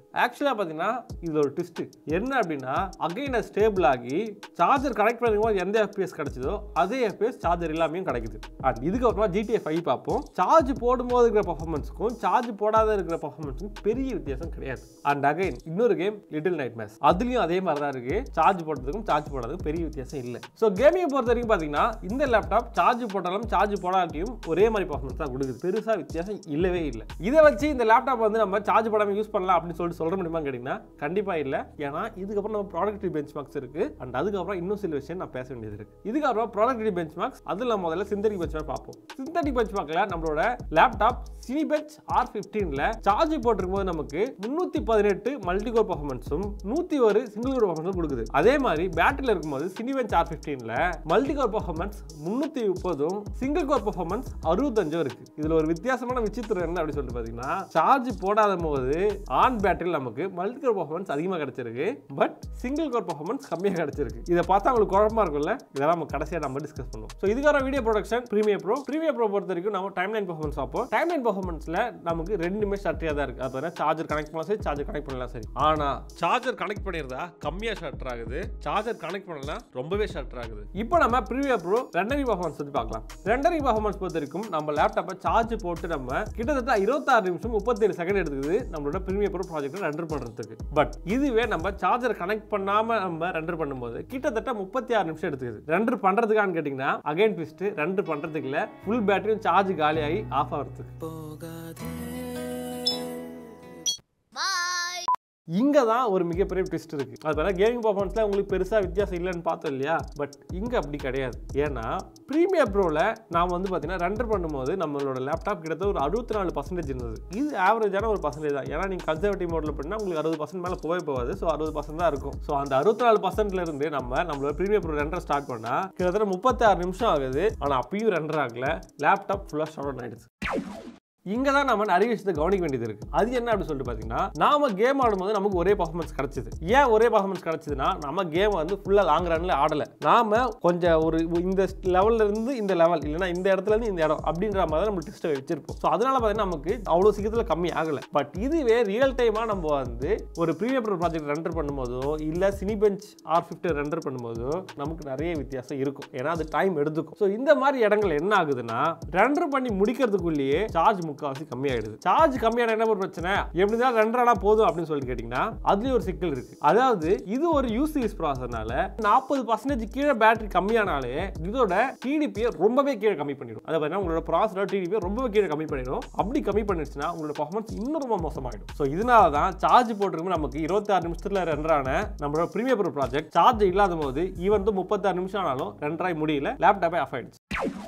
ஆக்சுவலாக பார்த்தீங்கன்னா இதில் ஒரு ட்விஸ்ட் என்ன அப்படின்னா அகைனை ஸ்டேபிள் ஆகி சார்ஜர் கனெக்ட் பண்ணும்போது எந்த எஃபிஎஸ் கிடைச்சதோ அதே எஃபிஎஸ் சார்ஜர் எல்லாமே கிடைக்குது அண்ட் இதுக்கப்புறமா ஜிடிஎஃப் ஃபைவ் பார்ப்போம் சார்ஜ் போடும்போது இருக்கிற பர்ஃபார்மன்ஸுக்கும் சார்ஜ் போடாத இருக்கிற பர்ஃபார்மன்ஸுக்கும் பெரிய வித்தியாசம் கிடையாது அண்ட் அகைன் இன்னொரு கேம் லிட்டில் நைட் மேஸ் அதுலயும் அதே மாதிரி தான் இருக்கு சார்ஜ் போட்டதுக்கும் சார்ஜ் போடாததுக்கும் பெரிய வித்தியாசம் இல்லை ஸோ கேமிங்கை பொறுத்த வரைக்கும் பார்த்தீங்கன்னா இந்த லேப்டாப் சார்ஜ் போட்டாலும் சார்ஜ் போடாட்டியும் ஒரே மாதிரி பர்ஃபார்மன்ஸ் தான் கொடுக்குது பெருசா வித்தியாசம் இல்லவே இல்லை இதை வச்சு இந்த லேப்டாப் வந்து நம்ம சார்ஜ் போடாம யூஸ் பண்ணலாம் அப்படின்னு சொல்லிட்டு சொல்ற முடியுமா கேட்டிங்கன்னா கண்டிப்பா இல்லை ஏன்னா இதுக்கப்புறம் நம்ம ப்ராடக்டிவ் பெஞ்ச் மார்க்ஸ் இருக்கு அண்ட் அதுக்கப்புறம் இன்னும் சில விஷயம் நான் பேச வேண்டியது இருக்கு இதுக்கப்புறம் ப்ராடக்டிவ் பெஞ்ச் மார்க்ஸ் அதில் நம்ம முதல்ல சிந்தடிக் பெஞ்ச் மார்க் பார்ப்போம் சிந்தடிக் பெஞ்ச் மார்க்கில் நம்மளோட லேப்டாப் சினிபெஞ்ச் ஆர் ஃபிஃப்டீனில் சார்ஜ் போட்டிருக்கும் போது நமக்கு முந்நூற்றி பதினெட்டு மல்டி கோர் பர்ஃபார்மன்ஸும் நூற்றி ஒரு சிங்கிள் கோர் பர்ஃபார்மன்ஸும் கொடுக்குது அதே மாதிரி பேட்டரியில் இருக்கும்போது சினிபெஞ்ச் ஆர் ஃபிஃப்டீனில் மல்டி கோர் பர்ஃபார்மன்ஸ் முந்நூற்றி முப்பதும் சிங்கிள் கோர் பர்ஃபார்மன்ஸ் அறுபத்தஞ்சும் இருக்கு இதில் ஒரு வித்தியாசமான விசித்திரம் என்ன அப்படி சொல்லிட்டு பார்த்தீங்கன்னா சார்ஜ் போடாத போது ஆன் பேட்டரியில் நமக்கு மல்டி கோர் பர்ஃபார்மன்ஸ் அதிகமாக கிடைச்சிருக்கு பட் சிங்கிள் கோர் பர்ஃபார்மன்ஸ் கம்மியாக கிடைச்சிருக்கு இதை பார்த்தா உங்களுக்கு குழப்பமா இருக்கும்ல இதெல்லாம் நம்ம கடைசியாக நம்ம டிஸ்கஸ் பண்ணுவோம் ஸோ இதுக்கான video production Premiere Pro Premiere Pro பொறுத்த வரைக்கும் நம்ம டைம் லைன் பர்ஃபார்மன்ஸ் பார்ப்போம் டைம் லைன் பர்ஃபார்மன்ஸில் நமக்கு ரெண்டுமே ஷர்ட்டியாக தான் இருக்குது அது சார்ஜர் கனெக்ட் பண்ணலாம் சரி சார்ஜர் கனெக்ட் பண்ணலாம் சரி ஆனால் சார்ஜர் கனெக்ட் பண்ணியிருந்தா கம்மியாக ஷட்டர் ஆகுது சார்ஜர் கனெக்ட் பண்ணலாம் ரொம்பவே ஷட்டர் ஆகுது இப்போ நம்ம ப்ரீமியர் ப்ரோ ரெண்டரிங் பர்ஃபார்மன்ஸ் பற்றி பார்க்கலாம் ரெண்டரிங் பர்ஃபார்மன்ஸ் பொறுத்த வரைக்கும் நம்ம லேப்டாப்பை சார்ஜ் போட்டு நம்ம கிட்டத்தட்ட இருபத்தாறு நிமிஷம் முப்பத்தேழு செகண்ட் எடுத்துக்குது நம்மளோட ப்ரீமியர் ப்ரோ ப்ராஜெக்ட் ரெண்டர் பண்ணுறதுக்கு பட் இதுவே நம்ம சார்ஜர் கனெக்ட் பண்ணாமல் நம்ம ரெண்டர் பண்ணும்போது கிட்டத்தட்ட முப்பத்தி ஆறு நிமிஷம் எடுத்துக்குது ரெண்டர் பண்ணுறதுக்கான்னு கேட்டிங்கன்னா அகைன் ட்விஸ்ட் ரெண்டர் பண்ணுறதுக்கு இல்லை ஃபுல் பேட்டரியும் சார்ஜ் காலியாகி ஆஃப் ஆகிறதுக்கு போகாதே இங்கே தான் ஒரு மிகப்பெரிய ட்விஸ்ட் இருக்கு அது பார்த்தா கேமிங் பர்ஃபார்மன்ஸில் உங்களுக்கு பெருசாக வித்தியாசம் இல்லைன்னு பார்த்தோம் இல்லையா பட் இங்கே அப்படி கிடையாது ஏன்னா ப்ரீமியர் ப்ரோவில் நாம் வந்து பார்த்தீங்கன்னா ரெண்டர் பண்ணும்போது நம்மளோட லேப்டாப் கிட்டத்தட்ட ஒரு அறுபத்தி நாலு பர்சன்டேஜ் இருந்தது இது ஆவரேஜான ஒரு பர்சன்டேஜ் தான் ஏன்னா நீங்கள் கன்சர்வேட்டிவ் மோடில் பண்ணால் உங்களுக்கு அறுபது பர்சன்ட் மேலே போகவே போகாது ஸோ அறுபது பர்சன்ட் தான் இருக்கும் ஸோ அந்த அறுபத்தி நாலு பர்சன்ட்ல இருந்து நம்ம நம்மளோட ப்ரீமியர் ப்ரோ ரெண்டர் ஸ்டார்ட் பண்ணால் கிட்டத்தட்ட முப்பத்தாறு நிமிஷம் ஆகுது ஆனால் அப்பயும் ரெண்டர் ஆகல லேப்டாப் ஃபுல்லாக ஷட் டவுன் ஆயிடுச்சு இங்க தான் நம்ம நிறைய விஷயத்தை கவனிக்க வேண்டியது இருக்கு அது என்ன அப்படின்னு சொல்லிட்டு பார்த்தீங்கன்னா நாம கேம் ஆடும்போது நமக்கு ஒரே பர்ஃபார்மன்ஸ் கிடைச்சது ஏன் ஒரே பர்ஃபார்மன்ஸ் கிடைச்சதுன்னா நம்ம கேம் வந்து ஃபுல்லா லாங் ரன்ல ஆடல நாம கொஞ்சம் ஒரு இந்த லெவல்ல இருந்து இந்த லெவல் இல்லைன்னா இந்த இடத்துல இருந்து இந்த இடம் அப்படின்ற மாதிரி தான் நம்ம டெஸ்ட்டை வச்சிருப்போம் ஸோ அதனால பார்த்தீங்கன்னா நமக்கு அவ்வளோ சீக்கிரத்தில் கம்மி ஆகல பட் இதுவே ரியல் டைமா நம்ம வந்து ஒரு ப்ரீமியர் ப்ராஜெக்ட் ரெண்டர் பண்ணும்போதோ இல்ல Cinebench R fifty render பண்ணும்போதோ நமக்கு நிறைய வித்தியாசம் இருக்கும் ஏன்னா அது டைம் எடுத்துக்கும் ஸோ இந்த மாதிரி இடங்கள் என்ன ஆகுதுன்னா ரெண்டர் பண்ணி முடிக்கிறதுக்குள்ளேயே சார்ஜ் முக்கால்வாசி கம்மியாயிடுது சார்ஜ் கம்மியான என்ன ஒரு பிரச்சனை எப்படி தான் ரெண்டர் ஆனா போதும் அப்படின்னு சொல்லிட்டு கேட்டிங்கன்னா அதுலயும் ஒரு சிக்கல் இருக்கு அதாவது இது ஒரு யூஸ் சீரிஸ் ப்ராசஸ்னால நாற்பது பர்சன்டேஜ் கீழே பேட்டரி கம்மியானாலே இதோட டிடிபியை ரொம்பவே கீழே கம்மி பண்ணிடும் அதை பார்த்தீங்கன்னா உங்களோட ப்ராசஸோட டிடிபியை ரொம்பவே கீழே கம்மி பண்ணிடும் அப்படி கம்மி பண்ணிடுச்சுன்னா உங்களோட பர்ஃபார்மன்ஸ் இன்னும் ரொம்ப மோசமாயிடும் ஸோ இதனால தான் சார்ஜ் போட்டிருக்கும் நமக்கு இருபத்தாறு நிமிஷத்துல ரெண்டரான நம்மளோட ப்ரீமியர் ப்ரோ ப்ராஜெக்ட் சார்ஜ் இல்லாத போது ஈவன் வந்து முப்பத்தாறு நிமிஷம் ஆனாலும் ரெண்டராய் முடியல லேப்டாப்பே ஆஃப் ஆயிடுச்சு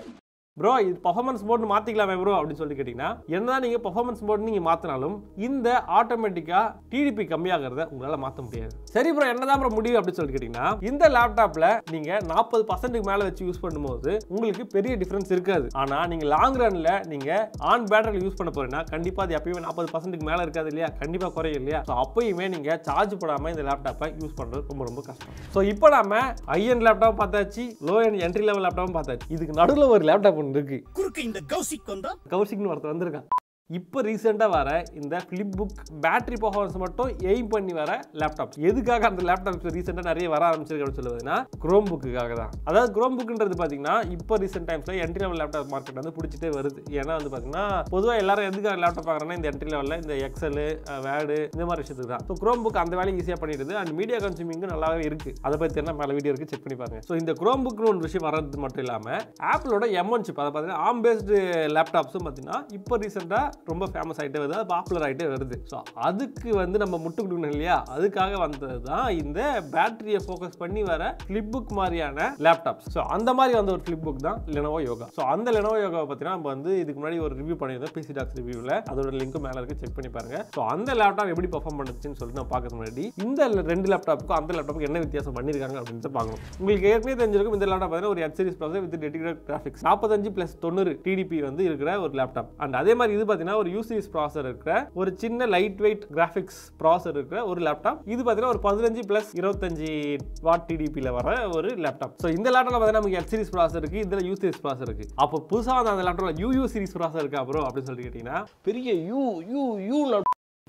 ப்ரோ இது பர்ஃபார்மன்ஸ் மோட் மாற்றிக்கலாமே ப்ரோ அப்படின்னு சொல்லி கேட்டிங்கன்னா என்னதான் நீங்கள் பர்ஃபார்மன்ஸ் மோட் நீங்கள் மாற்றினாலும் இந்த ஆட்டோமேட்டிக்காக டிடிபி கம்மியாகிறத உங்களால் மாற்ற முடியாது சரி ப்ரோ என்னதான் ப்ரோ முடியும் அப்படின்னு சொல்லி கேட்டிங்கன்னா இந்த லேப்டாப்பில் நீங்கள் நாற்பது பர்சன்ட்டுக்கு மேலே வச்சு யூஸ் பண்ணும்போது உங்களுக்கு பெரிய டிஃப்ரென்ஸ் இருக்காது ஆனால் நீங்கள் லாங் ரனில் நீங்கள் ஆன் பேட்டரியில் யூஸ் பண்ண போறீங்கன்னா கண்டிப்பாக அது எப்பயுமே நாற்பது பர்சன்ட்டுக்கு மேலே இருக்காது இல்லையா கண்டிப்பாக குறையும் இல்லையா ஸோ அப்பயுமே நீங்கள் சார்ஜ் போடாமல் இந்த லேப்டாப்பை யூஸ் பண்ணுறது ரொம்ப ரொம்ப கஷ்டம் ஸோ இப்போ நாம ஹை எண்ட் லேப்டாப் பார்த்தாச்சு லோ எண்ட் என்ட்ரி லெவல் லேப்டாப்பும் பார்த்தாச்சு இதுக்கு நடுவில் ஒரு லேப்டாப் ஒன்று இருக்கு குறுக்கு இந்த கௌசிக் வந்தா கௌசிக்னு ஒருத்தர் வந்திருக்கான் இப்போ ரீசெண்டாக வர இந்த ஃபிளிப் புக் பேட்டரி பர்ஃபார்மன்ஸ் மட்டும் எய்ம் பண்ணி வர லேப்டாப் எதுக்காக அந்த லேப்டாப் ரீசெண்டாக நிறைய வர ஆரம்பிச்சிருக்கு அப்படின்னு சொல்லுவதுன்னா குரோம் புக்குக்காக தான் அதாவது குரோம் புக்குன்றது பார்த்தீங்கன்னா இப்போ ரீசெண்ட் டைம்ஸில் என்ட்ரி லெவல் லேப்டாப் மார்க்கெட் வந்து பிடிச்சிட்டே வருது ஏன்னா வந்து பார்த்தீங்கன்னா பொதுவாக எல்லாரும் எதுக்காக லேப்டாப் பார்க்குறேன்னா இந்த என்ட்ரி லெவலில் இந்த எக்ஸல் வேர்டு இந்த மாதிரி விஷயத்துக்கு தான் ஸோ குரோம் புக் அந்த வேலையை ஈஸியாக பண்ணிடுது அண்ட் மீடியா கன்சூமிங்கும் நல்லாவே இருக்குது அதை பற்றி என்ன மேலே வீடியோ இருக்குது செக் பண்ணி பாருங்க ஸோ இந்த குரோம் புக்னு ஒரு விஷயம் வர்றது மட்டும் இல்லாமல் ஆப்பிளோட எம்ஒன் சிப் அதை பார்த்தீங்கன்னா ஆம் பேஸ்டு லேப்டாப்ஸும் பார்த்தீங்கன்னா இப்போ ரீசெண்டாக ரொம்ப ஃபேமஸ் ஆகிட்டே வருது அது பாப்புலர் ஆகிட்டே வருது ஸோ அதுக்கு வந்து நம்ம முட்டு கொடுக்கணும் இல்லையா அதுக்காக வந்தது தான் இந்த பேட்டரியை ஃபோக்கஸ் பண்ணி வர ஃபிளிப் புக் மாதிரியான லேப்டாப்ஸ் ஸோ அந்த மாதிரி வந்த ஒரு ஃபிளிப் புக் தான் லெனோவோ யோகா ஸோ அந்த லெனோவோ யோகாவை பார்த்தீங்கன்னா நம்ம வந்து இதுக்கு முன்னாடி ஒரு ரிவ்யூ பண்ணியிருந்தோம் பிசி டாக்ஸ் ரிவ்யூவில் அதோட லிங்க்கும் மேலே இருக்கு செக் பண்ணி பாருங்க ஸோ அந்த லேப்டாப் எப்படி பர்ஃபார்ம் பண்ணுச்சுன்னு சொல்லிட்டு நான் பார்க்கறது முன்னாடி இந்த ரெண்டு லேப்டாப்புக்கும் அந்த லேப்டாப்புக்கு என்ன வித்தியாசம் பண்ணியிருக்காங்க அப்படின்னு பார்க்கணும் உங்களுக்கு ஏற்கனவே தெரிஞ்சிருக்கும் இந்த லேப்டாப் பார்த்தீங்கன்னா ஒரு H series processor with dedicate graphics நாற்பத்தஞ்சு ப்ளஸ் தொண்ணூறு டிடிபி வந்து இருக்கிற ஒரு லேப்டாப் அண்ட் அதே மாதிரி இது பார்த்தீங்கன்னா ஒரு யூ சீரிஸ் ப்ராசர் இருக்கிற ஒரு சின்ன லைட் வெயிட் கிராஃபிக்ஸ் ப்ராசர் இருக்கிற ஒரு லேப்டாப் இது பார்த்தீங்கன்னா ஒரு பதினஞ்சு ப்ளஸ் இருபத்தஞ்சு வாட் டிடிபியில் வர ஒரு லேப்டாப் ஸோ இந்த லேப்டாப்ல பார்த்தீங்கன்னா நமக்கு எல் சீரிஸ் ப்ராசர் இருக்கு இதில் யூ சீரிஸ் ப்ராசர் இருக்கு அப்போ புதுசாக வந்து அந்த லேப்டாப்ல யூ யூ சீரிஸ் ப்ராசர் இருக்கா ப்ரோ அப்படின்னு சொல்லி கேட்டிங்கன்னா பெரிய யூ யூ யூ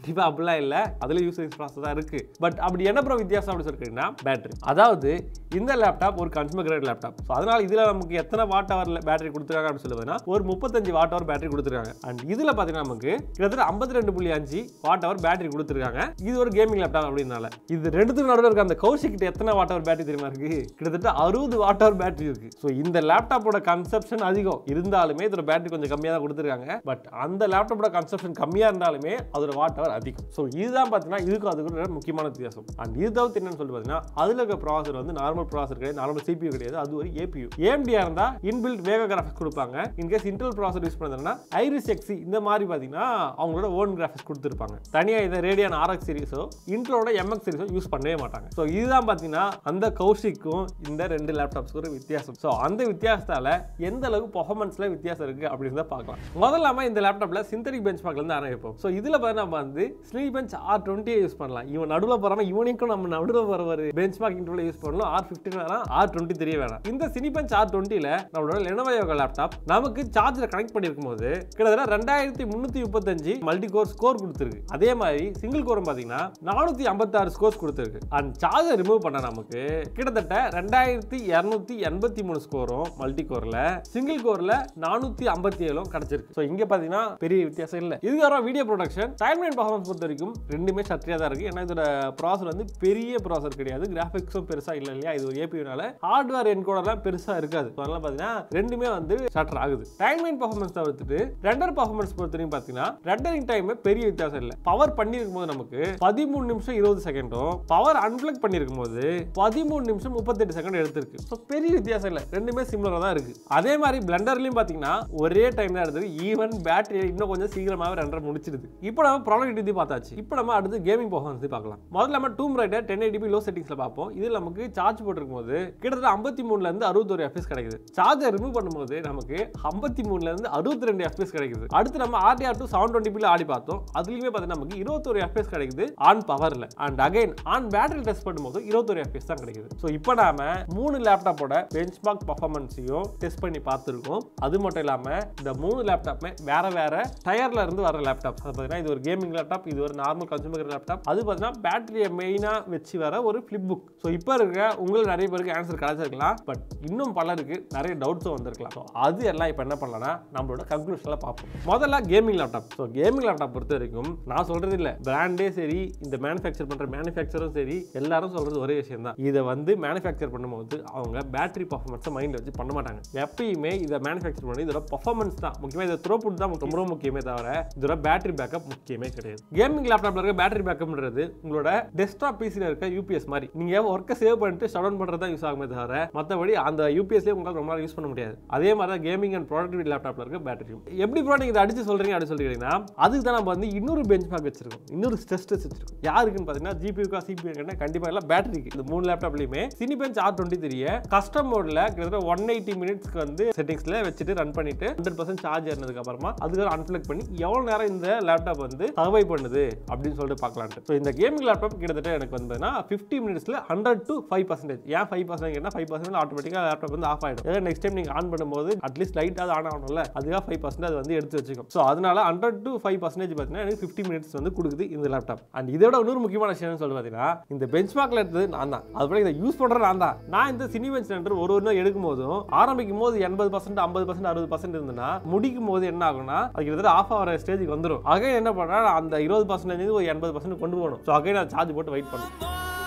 இப்போ அப்படிலாம் இல்லை அதில் யூசேஜ் ப்ராசஸ் தான் இருக்குது பட் அப்படி என்ன ப்ரோ வித்தியாசம் அப்படி சொல்லிட்டீங்கன்னா பேட்டரி அதாவது இந்த லேப்டாப் ஒரு கன்சூமர் கிரேட் லேப்டாப் ஸோ அதனால இதில் நமக்கு எத்தனை வாட் ஹவர் பேட்டரி கொடுத்துருக்காங்க அப்படின்னு சொல்லுவதுன்னா ஒரு முப்பத்தஞ்சு வாட் ஹவர் பேட்டரி கொடுத்துருக்காங்க அண்ட் இதில் பார்த்தீங்கன்னா நமக்கு கிட்டத்தட்ட ஐம்பத்தி ரெண்டு புள்ளி அஞ்சு வாட் ஹவர் பேட்டரி கொடுத்துருக்காங்க இது ஒரு கேமிங் லேப்டாப் அப்படின்னால இது ரெண்டுத்துக்கு நடுவில் இருக்க அந்த கௌஷிக் கிட்ட எத்தனை வாட் ஹவர் பேட்டரி தெரியுமா இருக்கு கிட்டத்தட்ட அறுபது வாட் ஹவர் பேட்டரி இருக்கு ஸோ இந்த லேப்டாப்போட கன்சப்ஷன் அதிகம் இருந்தாலுமே இதோட பேட்டரி கொஞ்சம் கம்மியாக தான் கொடுத்துருக்காங்க பட் அந்த லேப்டாப்போட கன்சப்ஷன் கம்மியாக இருந்தாலுமே அதோட வாட் ஹவர் அதிகம் ஸோ இதுதான் பார்த்தீங்கன்னா இதுக்கும் அதுக்கும் ஒரு முக்கியமான வித்தியாசம் அண்ட் இது தவிர்த்து என்னன்னு சொல்லி பார்த்தீங்கன்னா அதில் இருக்க ப்ராசர் வந்து நார்மல் ப்ராசர் கிடையாது நார்மல் CPU கிடையாது அது ஒரு ஏபியூ ஏஎம்டியாக இருந்தால் இன்பில்ட் வேக கிராஃபிக்ஸ் கொடுப்பாங்க இன்கேஸ் இன்டெல் ப்ராசர் யூஸ் பண்ணுறதுனா ஐரிஸ் எக்ஸி இந்த மாதிரி பார்த்தீங்கன்னா அவங்களோட ஓன் கிராஃபிக்ஸ் கொடுத்துருப்பாங்க தனியாக இதை ரேடியன் ஆர்எக்ஸ் சீரிஸோ இன்டலோட எம்எக்ஸ் சீரிஸோ யூஸ் பண்ணவே மாட்டாங்க ஸோ இதுதான் பார்த்தீங்கன்னா அந்த கௌஷிக்கும் இந்த ரெண்டு லேப்டாப்ஸ்க்கு ஒரு வித்தியாசம் ஸோ அந்த வித்தியாசத்தால எந்த அளவுக்கு பர்ஃபார்மன்ஸ்ல வித்தியாசம் இருக்கு அப்படின்னு தான் பார்க்கலாம் முதல்லாம இந்த லேப்டாப்ல சிந்தடிக் பெஞ்ச் இருந்து ஆரம்பிப்போம் ஸோ இதுல பார்த்து நம்ம வந்து ஸ்லீ பெஞ்ச் ஆர் டுவெண்ட்டியை யூஸ் பண்ணலாம் இவன் நடுவில் போறாம இவனுக்கும் நம்ம நடுவில் போற ஒரு பெஞ்ச் மார்க் இன்டர்வல் யூஸ் பண்ணலாம் ஆர் ஃபிஃப்டின் வேணாம் ஆர் டுவெண்ட்டி த்ரீ வேணாம் இந்த சினி பெஞ்ச் ஆர் டுவெண்ட்டில நம்மளோட லெனோவோ யோகா லேப்டாப் நமக்கு சார்ஜர் கனெக்ட் பண்ணியிருக்கும் போது கிட்டத்தட்ட ரெண்டாயிரத்தி முந்நூற்றி முப்பத்தஞ்சு மல்டி கோர் ஸ்கோர் கொடுத்துருக்கு அதே மாதிரி சிங்கிள் கோரும் பார்த்தீங்கன்னா நானூற்றி ஐம்பத்தாறு ஸ்கோர்ஸ் கொடுத்துருக்கு அண்ட் சார்ஜர் ரிமூவ் பண்ண நமக்கு கிட்டத்தட்ட ரெண்டாயிரத்தி இரநூத்தி எண்பத்தி மூணு ஸ்கோரும் மல்டி கோரில் சிங்கிள் கோரில் நானூற்றி ஐம்பத்தி ஏழும் கிடச்சிருக்கு ஸோ இங்கே பார்த்தீங்கன்னா பெரிய வித்தியாசம் இல்லை இதுக்கப்புறம் video production timeline performance பொறுத்த வரைக்கும் ரெண்டுமே சற்றியாக தான் இருக்குது ஏன்னா இதோட ப்ராசர் வந்து பெரிய ப்ராசர் கிடையாது கிராஃபிக்ஸும் பெருசாக இல்லை இல்லையா இது ஒரு ஏபியூனால ஹார்ட்வேர் என்கோடர்லாம் பெருசாக இருக்காது ஸோ அதனால பார்த்தீங்கன்னா ரெண்டுமே வந்து ஷட்டர் ஆகுது டைம் லைன் பர்ஃபார்மன்ஸ் தவிர்த்துட்டு ரெண்டர் பர்ஃபார்மன்ஸ் பொறுத்த வரைக்கும் பார்த்தீங்கன்னா ரெண்டரிங் டைம் பெரிய வித்தியாசம் இல்லை பவர் பண்ணியிருக்கும் போது நமக்கு பதிமூணு நிமிஷம் இருபது செகண்டும் பவர் அன்பிளக் பண்ணியிருக்கும் போது பதிமூணு நிமிஷம் முப்பத்தெட்டு செகண்ட் எடுத்திருக்கு ஸோ பெரிய வித்தியாசம் இல்லை ரெண்டுமே சிமிலராக தான் இருக்கு அதே மாதிரி பிளண்டர்லையும் பார்த்தீங்கன்னா ஒரே டைம் தான் எடுத்தது ஈவன் பேட்டரி இன்னும் கொஞ்சம் சீக்கிரமாகவே ரெண்டரை முடிச்சிருது இப்போ நம்ம ப்ராடக்ட் பார்த்தாச்சு இப்போ நம்ம அடுத்து கேமிங் பர்ஃபார்மன்ஸ் பார்க்கலாம் முதல்ல நம்ம Tomb Raider ten eighty low செட்டிங்ஸில் பார்ப்போம் இதில் நமக்கு சார்ஜ் போட்டிருக்கும் போது கிட்டத்தட்ட ஐம்பத்தி மூணுலேருந்து அறுபத்தொரு எஃப்எஸ் கிடைக்குது சார்ஜர் ரிமூவ் பண்ணும்போது நமக்கு ஐம்பத்தி மூணுலேருந்து அறுபத்தி ரெண்டு எஃப்எஸ் கிடைக்குது அடுத்து நம்ம ஆர்டிஆர் டூ செவன் டுவெண்ட்டி ஆடி பார்த்தோம் அதுலயுமே பார்த்தீங்கன்னா நமக்கு இருபத்தொரு எஃப்எஸ் கிடைக்குது ஆன் பவர்ல and again on battery test பண்ணும்போது இருபத்தொரு எஃப்எஸ் தான் கிடைக்குது ஸோ இப்போ நாம மூணு லேப்டாப்போட பெஞ்ச் மார்க் பர்ஃபார்மன்ஸையும் டெஸ்ட் பண்ணி பார்த்துருக்கோம் அது மட்டும் இல்லாமல் இந்த மூணு லேப்டாப்புமே வேற வேற டயர்ல இருந்து வர லேப்டாப் அது பார்த்தீங்கன்னா இது ஒரு கேமிங் லேப்டாப் இது ஒரு நார்மல் கன்சூமர் லேப்டாப் அது பார்த்தீங்கன்னா பேட்டரியை மெயினாக வச்சு வர ஒரு ஃபிளிப் புக் ஸோ இப்போ இருக்க உங்களுக்கு நிறைய பேருக்கு ஆன்சர் கிடைச்சிருக்கலாம் பட் இன்னும் பலருக்கு நிறைய டவுட்ஸும் வந்திருக்கலாம் ஸோ அது எல்லாம் இப்போ என்ன பண்ணலாம்னா நம்மளோட கன்க்ளூஷனில் பார்ப்போம் முதல்ல gaming laptop so gaming laptop பொறுத்த வரைக்கும் நான் சொல்றது இல்லை பிராண்டே சரி இந்த மேனுஃபேக்சர் பண்ணுற மேனுஃபேக்சரும் சரி எல்லாரும் சொல்றது ஒரே விஷயம் தான் இதை வந்து மேனுஃபேக்சர் பண்ணும்போது அவங்க பேட்டரி பர்ஃபார்மன்ஸை மைண்டில் வச்சு பண்ண மாட்டாங்க எப்பயுமே இதை மேனுஃபேக்சர் பண்ணி இதோட பர்ஃபார்மன்ஸ் தான் முக்கியமாக இதை த்ரோபுட் தான் ரொம்ப ரொம்ப முக்கியமே தவிர இதோட பேட்டரி பேக்கப் முக்கியமே கிடையாது கேமிங் லேப்டாப்ல இருக்க பேட்டரி பேக்கப்ன்றது உங்களோட டெஸ்க்டாப் பிசியில் இருக்க யூபிஎஸ் மாதிரி நீங்க ஒர்க்கை சேவ் பண்ணிட்டு ஷட் டவுன் பண்ணுறது தான் யூஸ் ஆகுமே தவிர மற்றபடி அந்த யூபிஎஸ்லேயே உங்களால் ரொம்ப நாள் யூஸ் பண்ண முடியாது அதே மாதிரி தான் கேமிங் அண்ட் ப்ராடக்டிவிட்டி லேப்டாப்ல இருக்க பேட்டரியும் எப்படி ப்ரோ நீங்க இதை அடிச்சு சொல்றீங்க அப்படின்னு சொல்லிட்டீங்கன்னா அதுக்கு தான் நம்ம வந்து இன்னொரு பெஞ்ச் மார்க் வச்சிருக்கோம் இன்னொரு ஸ்ட்ரெஸ் டெஸ்ட் வச்சிருக்கோம் யாருக்குன்னு பார்த்தீங்கன்னா ஜிபியூக்கா சிபியூ கேட்டால் கண்டிப்பாக எல்லாம் பேட்டரிக்கு இந்த மூணு லேப்டாப்லையுமே Cinebench R twenty three custom மோட்ல கிட்டத்தட்ட ஒன் எயிட்டி மினிட்ஸ்க்கு வந்து செட்டிங்ஸ்ல வச்சுட்டு ரன் பண்ணிட்டு ஹண்ட்ரட் பர்சன்ட் சார்ஜ் ஏறினதுக்கு அப்புறமா அதுக்கு அன்பிளக் பண்ணி எவ்வளவு நேரம் இந்த லேப்டாப் வந்து சர்வை பண்ணுது அப்படின்னு சொல்லிட்டு பார்க்கலான்ட்டு ஸோ இந்த கேமிங் லேப்டாப் கிட்டத்தட்ட எனக்கு வந்து ஃபிஃப்டி மினிட்ஸ்ல ஹண்ட்ரட் டு ஃபைவ் பர்சன்டேஜ் ஏன் ஃபைவ் பர்சன்ட் ஃபைவ் பர்சன்ட் ஆட்டோமேட்டிக்காக லேப்டாப் வந்து ஆஃப் ஆயிடும் ஏதாவது நெக்ஸ்ட் டைம் நீங்க ஆன் பண்ணும்போது அட்லீஸ்ட் லைட்டாக ஆன் ஆகணும்ல அதுக்காக ஃபைவ் பர்சன்ட் அது வந்து எடுத்து வச்சுக்கும் ஸோ அதனால ஹண்ட்ரட் டு ஃபைவ் பர்சன்டேஜ் பார்த்தீங்கன்னா எனக்கு ஃபிஃப்டி மினிட்ஸ் வந்து கொடுக்குது இந்த லேப்டாப் அண்ட் இதோட இன்னொரு முக்கியமான விஷயம் சொல்லி பார்த்தீங்கன்னா இந்த பெஞ்ச் மார்க்ல எடுத்தது நான் தான் அதுபோல இதை யூஸ் பண்றது நான் தான் நான் இந்த சினி பெஞ்ச் சென்டர் ஒரு ஒரு நாள் எடுக்கும் போதும் ஆரம்பிக்கும் போது எண்பது பர்சன்ட் ஐம்பது பர்சன்ட் அறுபது பர்சன்ட் இருந்ததுன்னா முடிக்கும் போது என்ன ஆகும்னா அது கிட்டத்தட்ட ஆஃப் ஆகிற ஸ்டேஜுக்கு வந்துடும் அகைன் என்ன பண்ணா அந்த இருபது பர்சன்டேஜ் ஒரு எண்பது பர்சன்ட் கொண்டு போகணும் ஸோ அகைன் நான் சார்ஜ் போட்டு வெயிட் பண்ணணும்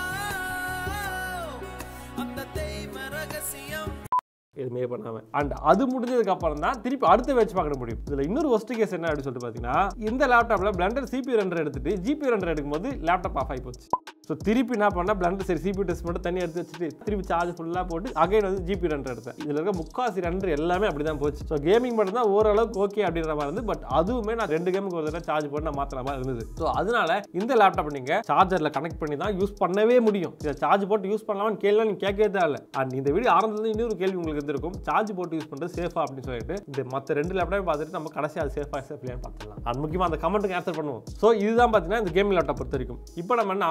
அந்த தெய்வ ரகசியம் எதுவுமே பண்ணாம அண்ட் அது முடிஞ்சதுக்கு அப்புறம் தான் திருப்பி அடுத்த மேட்ச் பார்க்க முடியும் இதுல இன்னொரு ஒஸ்ட் கேஸ் என்ன அப்படின்னு சொல்லிட்டு பார்த்தீங்கன்னா இந்த லேப்டாப்ல பிளண்டர் சிபி ரெண்டர் எடுத்துட்டு ஜிபி ரெண்டர் எடுக்கும்போது லேப்டாப் ஆஃப் ஆகி போச்சு ஸோ திருப்பி என்ன பண்ணா பிளண்டர் சரி சிபி டெஸ்ட் மட்டும் தனியாக எடுத்து வச்சுட்டு திருப்பி சார்ஜ் ஃபுல்லாக போட்டு அகைன் வந்து ஜிபி ரெண்டர் எடுத்தேன் இதில் இருக்க முக்காசி ரெண்டர் எல்லாமே அப்படி தான் போச்சு ஸோ கேமிங் மட்டும் தான் ஓரளவுக்கு ஓகே அப்படின்ற மாதிரி இருந்து பட் அதுவுமே நான் ரெண்டு கேமுக்கு ஒரு தடவை சார்ஜ் போட்டு நான் மாத்திர மாதிரி இருந்தது ஸோ அதனால இந்த லேப்டாப் நீங்க சார்ஜரில் கனெக்ட் பண்ணி தான் யூஸ் பண்ணவே முடியும் இதை சார்ஜ் போட்டு யூஸ் பண்ணலாம்னு கேள்வி நீங்க கேட்கவே தேவை அண்ட் இந்த வீடியோ ஆரம்பத்துல இன்னொரு கேள்வி உங்களுக்கு இருந்திருக்கும் சார்ஜ் போட்டு யூஸ் பண்ணுறது சேஃபா அப்படின்னு சொல்லிட்டு இந்த மற்ற ரெண்டு லேப்டாப் பார்த்துட்டு நம்ம கடைசி அது சேஃபா சேஃப்லியான்னு பார்த்துக்கலாம் அண்ட் முக்கியமாக அந்த கமெண்ட்டுக்கு ஆன்சர் பண்ணுவோம் ஸோ இதுதான் பார்த்தீங்கன்னா இந்த கேமிங் லேப்டாப் பொறுத்த வரைக்கும் இப்போ நம்ம normal consumer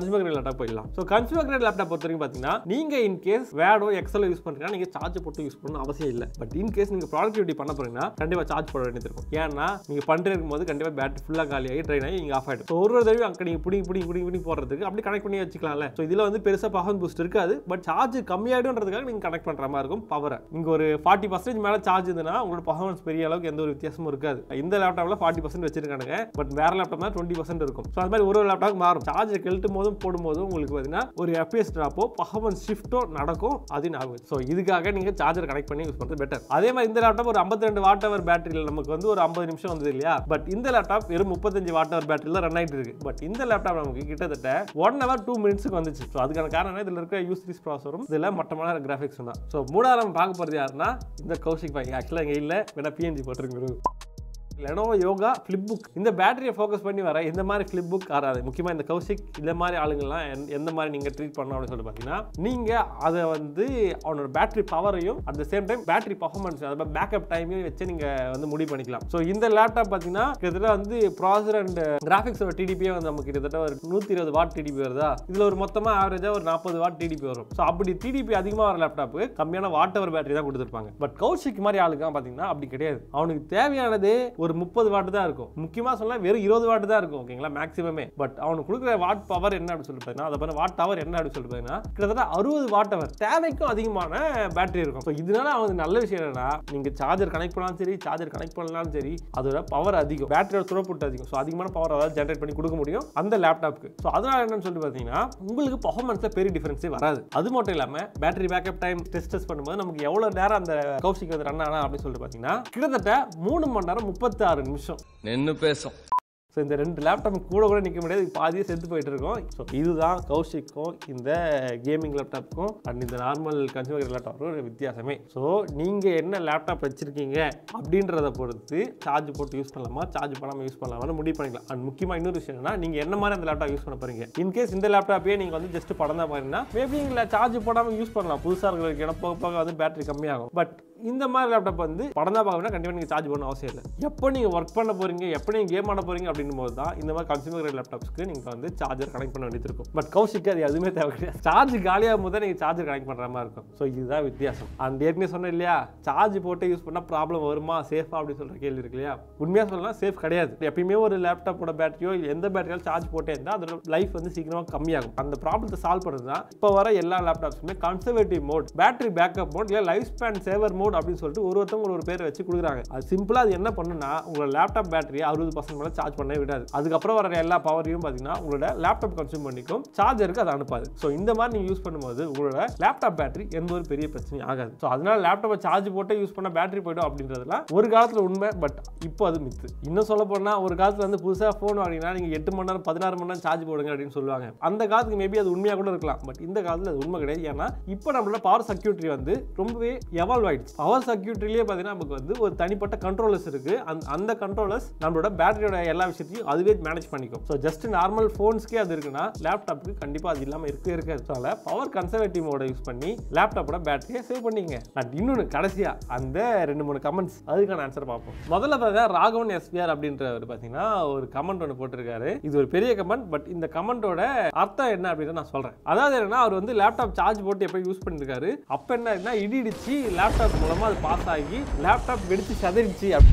consumer grade laptop போயிடலாம் ஸோ கன்சூமர் கிரேட் லேப்டாப் பொறுத்த வரைக்கும் பார்த்தீங்கன்னா நீங்க இன் கேஸ் வேடோ எக்ஸலோ யூஸ் பண்ணுறீங்கன்னா நீங்க சார்ஜ் போட்டு யூஸ் பண்ணணும் அவசியம் இல்லை பட் இன் கேஸ் நீங்க ப்ராடக்டிவிட்டி பண்ண போறீங்கன்னா கண்டிப்பா சார்ஜ் போட வேண்டியது இருக்கும் ஏன்னா நீங்க பண்ணிட்டு இருக்கும்போது கண்டிப்பா பேட்டரி ஃபுல்லா காலியாகி ட்ரைன் ஆகி இங்க ஆஃப் ஆயிடும் ஸோ ஒரு ஒரு தடவை அங்கே நீங்க பிடிங்கி பிடிங்கி பிடிங்கி பிடிங்கி போடுறதுக்கு அப்படி கனெக்ட் பண்ணி வச்சுக்கலாம்ல ஸோ இதுல வந்து பெருசா பவர் பூஸ்ட் இருக்காது பட் சார்ஜ் கம்மியாயிடும்ன்றதுக்காக நீங்க கனெக்ட் பண்ற மாதிரி இருக்கும் பவரை இங்க ஒரு ஃபார்ட்டி பர்சன்டேஜ் மேல சார்ஜ் இருந்ததுன்னா உங்களோட பர்ஃபார்மன்ஸ் பெரிய அளவுக்கு எந்த ஒரு வித்தியாசமும் இருக்காது இந்த லேப்டாப்ல ஃபார்ட்டி பர்சன்ட் வச்சிருக்கானுங்க பட் வேற லேப்டாப் தான் டுவெண்ட்டி பர்சன்ட் இருக்கும் ஸோ அது மாதிரி ஒரு ஒரு லேப்டாப் மாறும் சார்ஜ் கெழுட்டும் போதும் போடும்போதும் உங்களுக்கு பார்த்தீங்கன்னா ஒரு எஃபிஎஸ் ட்ராப்போ பர்ஃபார்மன்ஸ் ஷிஃப்ட்டோ நடக்கும் அது ஞாபகம் ஸோ இதுக்காக நீங்க சார்ஜர் கனெக்ட் பண்ணி யூஸ் பண்ணுறது பெட்டர் அதே மாதிரி இந்த லேப்டாப் ஒரு 52 ரெண்டு வாட் அவர் பேட்டரியில் நமக்கு வந்து ஒரு ஐம்பது நிமிஷம் வந்தது இல்லையா பட் இந்த லேப்டாப் வெறும் முப்பத்தஞ்சு வாட் அவர் பேட்டரியில் ரன் ஆகிட்டு இருக்கு பட் இந்த லேப்டாப் நமக்கு கிட்டத்தட்ட ஒன் ஹவர் டூ மினிட்ஸுக்கு வந்துச்சு ஸோ அதுக்கான காரணம் என்ன? இதுல இருக்கிற யூ சீரிஸ் ப்ராசரும் இதில் மட்டமான கிராஃபிக்ஸ் தான் ஸோ மூணாவது நம்ம பார்க்க போகிறது யாருன்னா இந்த கௌஷிக் பாய் ஆக்சுவலாக இங்கே இல்லை வேணா பிஎன்ஜி போட்டிருக்கிறோம் லெனோவோ யோகா ஃப்ளிப் புக் இந்த பேட்டரியை ஃபோக்கஸ் பண்ணி வர இந்த மாதிரி ஃப்ளிப் புக் ஆறாது முக்கியமாக இந்த கௌஷிக் இந்த மாதிரி ஆளுங்கள்லாம் எந்த- எந்த மாதிரி நீங்கள் ட்ரீட் பண்ணணும் அப்படின்னு சொல்லி பார்த்தீங்கன்னா நீங்கள் அதை வந்து அவனோட பேட்டரி பவரையும் at the same time battery performance அதாவது பேக்கப் டைமையும் வச்சு நீங்கள் வந்து முடிவு பண்ணிக்கலாம் ஸோ இந்த லேப்டாப் பார்த்தீங்கன்னா கிட்டத்தட்ட வந்து ப்ராசர் அண்ட் கிராஃபிக்ஸோட டிடிபியே வந்து நமக்கு கிட்டத்தட்ட ஒரு நூற்றி இருபது வாட் டிடிபி வருதா இதில் ஒரு மொத்தமாக ஆவரேஜாக ஒரு நாற்பது வாட் டிடிபி வரும் ஸோ அப்படி டிடிபி அதிகமாக வர லேப்டாப்பு கம்மியான வாட் அவர் பேட்டரி தான் கொடுத்துருப்பாங்க பட் கௌஷிக் மாதிரி ஆளுக்கு பார்த்தீங்கன்னா அப்படி கிடையாது அவனுக்கு தேவையானது ஒரு முப்பது வாட் தான் இருக்கும் முக்கியமாக சொல்ல வெறும் இருபது வாட் தான் இருக்கும் ஓகேங்களா மேக்ஸிமமே பட் அவனுக்கு கொடுக்குற வாட் பவர் என்ன அப்படின்னு சொல்லி பார்த்தீங்கன்னா அதை பண்ண வாட் டவர் என்ன அப்படின்னு சொல்லி பார்த்தீங்கன்னா கிட்டத்தட்ட அறுபது வாட் அவர் தேவைக்கும் அதிகமான பேட்டரி இருக்கும் ஸோ இதனால அவனுக்கு நல்ல விஷயம் என்னன்னா நீங்கள் சார்ஜர் கனெக்ட் பண்ணாலும் சரி சார்ஜர் கனெக்ட் பண்ணலாலும் சரி அதோட பவர் அதிகம் பேட்டரியோட துறப்புட்டு அதிகம் ஸோ அதிகமான பவர் அதாவது ஜென்ரேட் பண்ணி கொடுக்க முடியும் அந்த லேப்டாப்க்கு ஸோ அதனால என்னன்னு சொல்லி பார்த்தீங்கன்னா உங்களுக்கு பர்ஃபார்மன்ஸில் பெரிய டிஃபரன்ஸே வராது அது மட்டும் இல்லாமல் battery backup time test test பண்ணும்போது நமக்கு எவ்வளோ நேரம் அந்த கௌஷிக் வந்து ரன் ஆனா அப்படின்னு சொல்லிட்டு பார்த்தீங்கன்னா கிட்டத்தட்ட மூணு மணி நேரம் முப்பத்தாறு நிமிஷம் நின்னு பேசும் ஸோ இந்த ரெண்டு லேப்டாப் கூட கூட நிற்க முடியாது இது பாதியே செத்து போயிட்டு இருக்கோம் ஸோ இதுதான் கௌஷிக்கும் இந்த கேமிங் லேப்டாப்புக்கும் அண்ட் இந்த நார்மல் கன்சூமர் லேப்டாப்புக்கும் ஒரு வித்தியாசமே ஸோ நீங்கள் என்ன லேப்டாப் வச்சுருக்கீங்க அப்படின்றத பொறுத்து சார்ஜ் போட்டு யூஸ் பண்ணலாமா சார்ஜ் பண்ணாமல் யூஸ் பண்ணலாமான்னு முடிவு பண்ணிக்கலாம் அண்ட் முக்கியமாக இன்னொரு விஷயம் என்னன்னா நீங்கள் என்ன மாதிரி அந்த லேப்டாப் யூஸ் பண்ண போறீங்க இன்கேஸ் இந்த லேப்டாப்பே நீங்கள் வந்து ஜஸ்ட் படம் தான் பாருங்கன்னா மேபி இல்லை சார்ஜ் போடாமல் யூஸ் பண்ணலாம் புதுசாக இருக்கிறதுக்கு ஏன்னா போக போக வந்து பேட்டரி கம்மியாகும் பட் இந்த மாதிரி லேப்டாப் வந்து படம் தான் பார்க்கணும்னா கண்டிப்பாக நீங்கள் சார்ஜ் பண்ண அவசியம் இல்லை எப்போ நீங்கள் ஒர்க் பண்ண போறீங்க எப்போ நீங்கள் கேம் ஆட போறீங்க அப்படின்னும் போது தான் இந்த மாதிரி கன்சூமர் கிரேட் லேப்டாப்ஸ்க்கு நீங்கள் வந்து சார்ஜர் கனெக்ட் பண்ண வேண்டியது இருக்கும் பட் கௌஷிக்கு அது எதுவுமே தேவை கிடையாது சார்ஜ் காலியாகும் போது தான் நீங்கள் சார்ஜர் கனெக்ட் பண்ணுற மாதிரி இருக்கும் ஸோ இதுதான் வித்தியாசம் அண்ட் ஏற்கனவே சொன்னேன் இல்லையா சார்ஜ் போட்டு யூஸ் பண்ணால் ப்ராப்ளம் வருமா சேஃபா அப்படின்னு சொல்கிற கேள்வி இருக்கு இல்லையா உண்மையாக சொல்லலாம் சேஃப் கிடையாது எப்பயுமே ஒரு லேப்டாப்போட பேட்டரியோ இல்லை எந்த பேட்டரியாலும் சார்ஜ் போட்டே இருந்தால் அதோட லைஃப் வந்து சீக்கிரமாக கம்மியாகும் அந்த ப்ராப்ளத்தை சால்வ் பண்ணுறது தான் இப்போ வர எல்லா லேப்டாப்ஸுமே conservative mode battery backup mode இல்லை லைஃப் ஸ்பேன் சேவர் மோட் அப்படின்னு சொல்லிட்டு ஒரு ஒருத்தவங்க ஒரு பேர் வச்சு கொடுக்குறாங்க அது சிம்பிளாக அது என்ன பண்ணுன்னா உங்களோட லேப்டாப் பேட்டரியை அறுபது பர்சன்ட் மேலே சார்ஜ் பண்ணவே விடாது அதுக்கப்புறம் வர எல்லா பவரையும் பார்த்தீங்கன்னா உங்களோட லேப்டாப் கன்சியூம் பண்ணிக்கும் சார்ஜருக்கு அதை அனுப்பாது ஸோ இந்த மாதிரி நீங்கள் யூஸ் பண்ணும்போது உங்களோட லேப்டாப் பேட்டரி எந்த ஒரு பெரிய பிரச்சனையும் ஆகாது ஸோ அதனால லேப்டாப்பை சார்ஜ் போட்டு யூஸ் பண்ண பேட்டரி போய்டும் அப்படின்றதுலாம் ஒரு காலத்தில் உண்மை பட் இப்போ அது மித்து இன்னும் சொல்ல போனால் ஒரு காலத்தில் வந்து புதுசாக ஃபோன் வாங்கினா நீங்கள் எட்டு மணி நேரம் பதினாறு மணி நேரம் சார்ஜ் போடுங்க அப்படின்னு சொல்லுவாங்க அந்த காலத்துக்கு மேபி அது உண்மையாக கூட இருக்கலாம் பட் இந்த காலத்தில் அது உண்மை கிடையாது ஏன்னா இப்போ நம்மளோட பவர் சர்க்யூட்ரி வந்து ரொம்பவே எவால்வ் ஆயிடுச்சு பவர் சர்க்யூட்ரிலேயே பார்த்தீங்கன்னா நமக்கு வந்து ஒரு தனிப்பட்ட கண்ட்ரோலர்ஸ் இருக்கு அந்த அந்த கண்ட்ரோலர்ஸ் நம்மளோட பேட்டரியோட எல்லா விஷயத்தையும் அதுவே மேனேஜ் பண்ணிக்கும் ஸோ ஜஸ்ட் நார்மல் ஃபோன்ஸ்க்கே அது இருக்குன்னா லேப்டாப்புக்கு கண்டிப்பாக அது இல்லாமல் இருக்கவே இருக்காது ஸோ அதில் பவர் கன்சர்வேட்டிவ் மோட யூஸ் பண்ணி லேப்டாப்போட பேட்டரியை சேவ் பண்ணிங்க அண்ட் இன்னொன்று கடைசியாக அந்த ரெண்டு மூணு கமெண்ட்ஸ் அதுக்கான ஆன்சர் பார்ப்போம் முதல்ல பார்த்தா ராகவன் எஸ்பிஆர் அப்படின்றவர் பார்த்தீங்கன்னா ஒரு கமெண்ட் ஒன்று போட்டிருக்காரு இது ஒரு பெரிய கமெண்ட் பட் இந்த கமெண்டோட அர்த்தம் என்ன அப்படின்னு நான் சொல்கிறேன் அதாவது என்னன்னா அவர் வந்து லேப்டாப் சார்ஜ் போட்டு எப்போ யூஸ் பண்ணிருக்காரு அப்போ என்ன ஆகுதுன்னா இடி இடிச்சு லேப்டாப் மூலமாக அது பாஸ் ஆகி லேப்டாப் வெடிச்சு செதறிச்சு அப்படி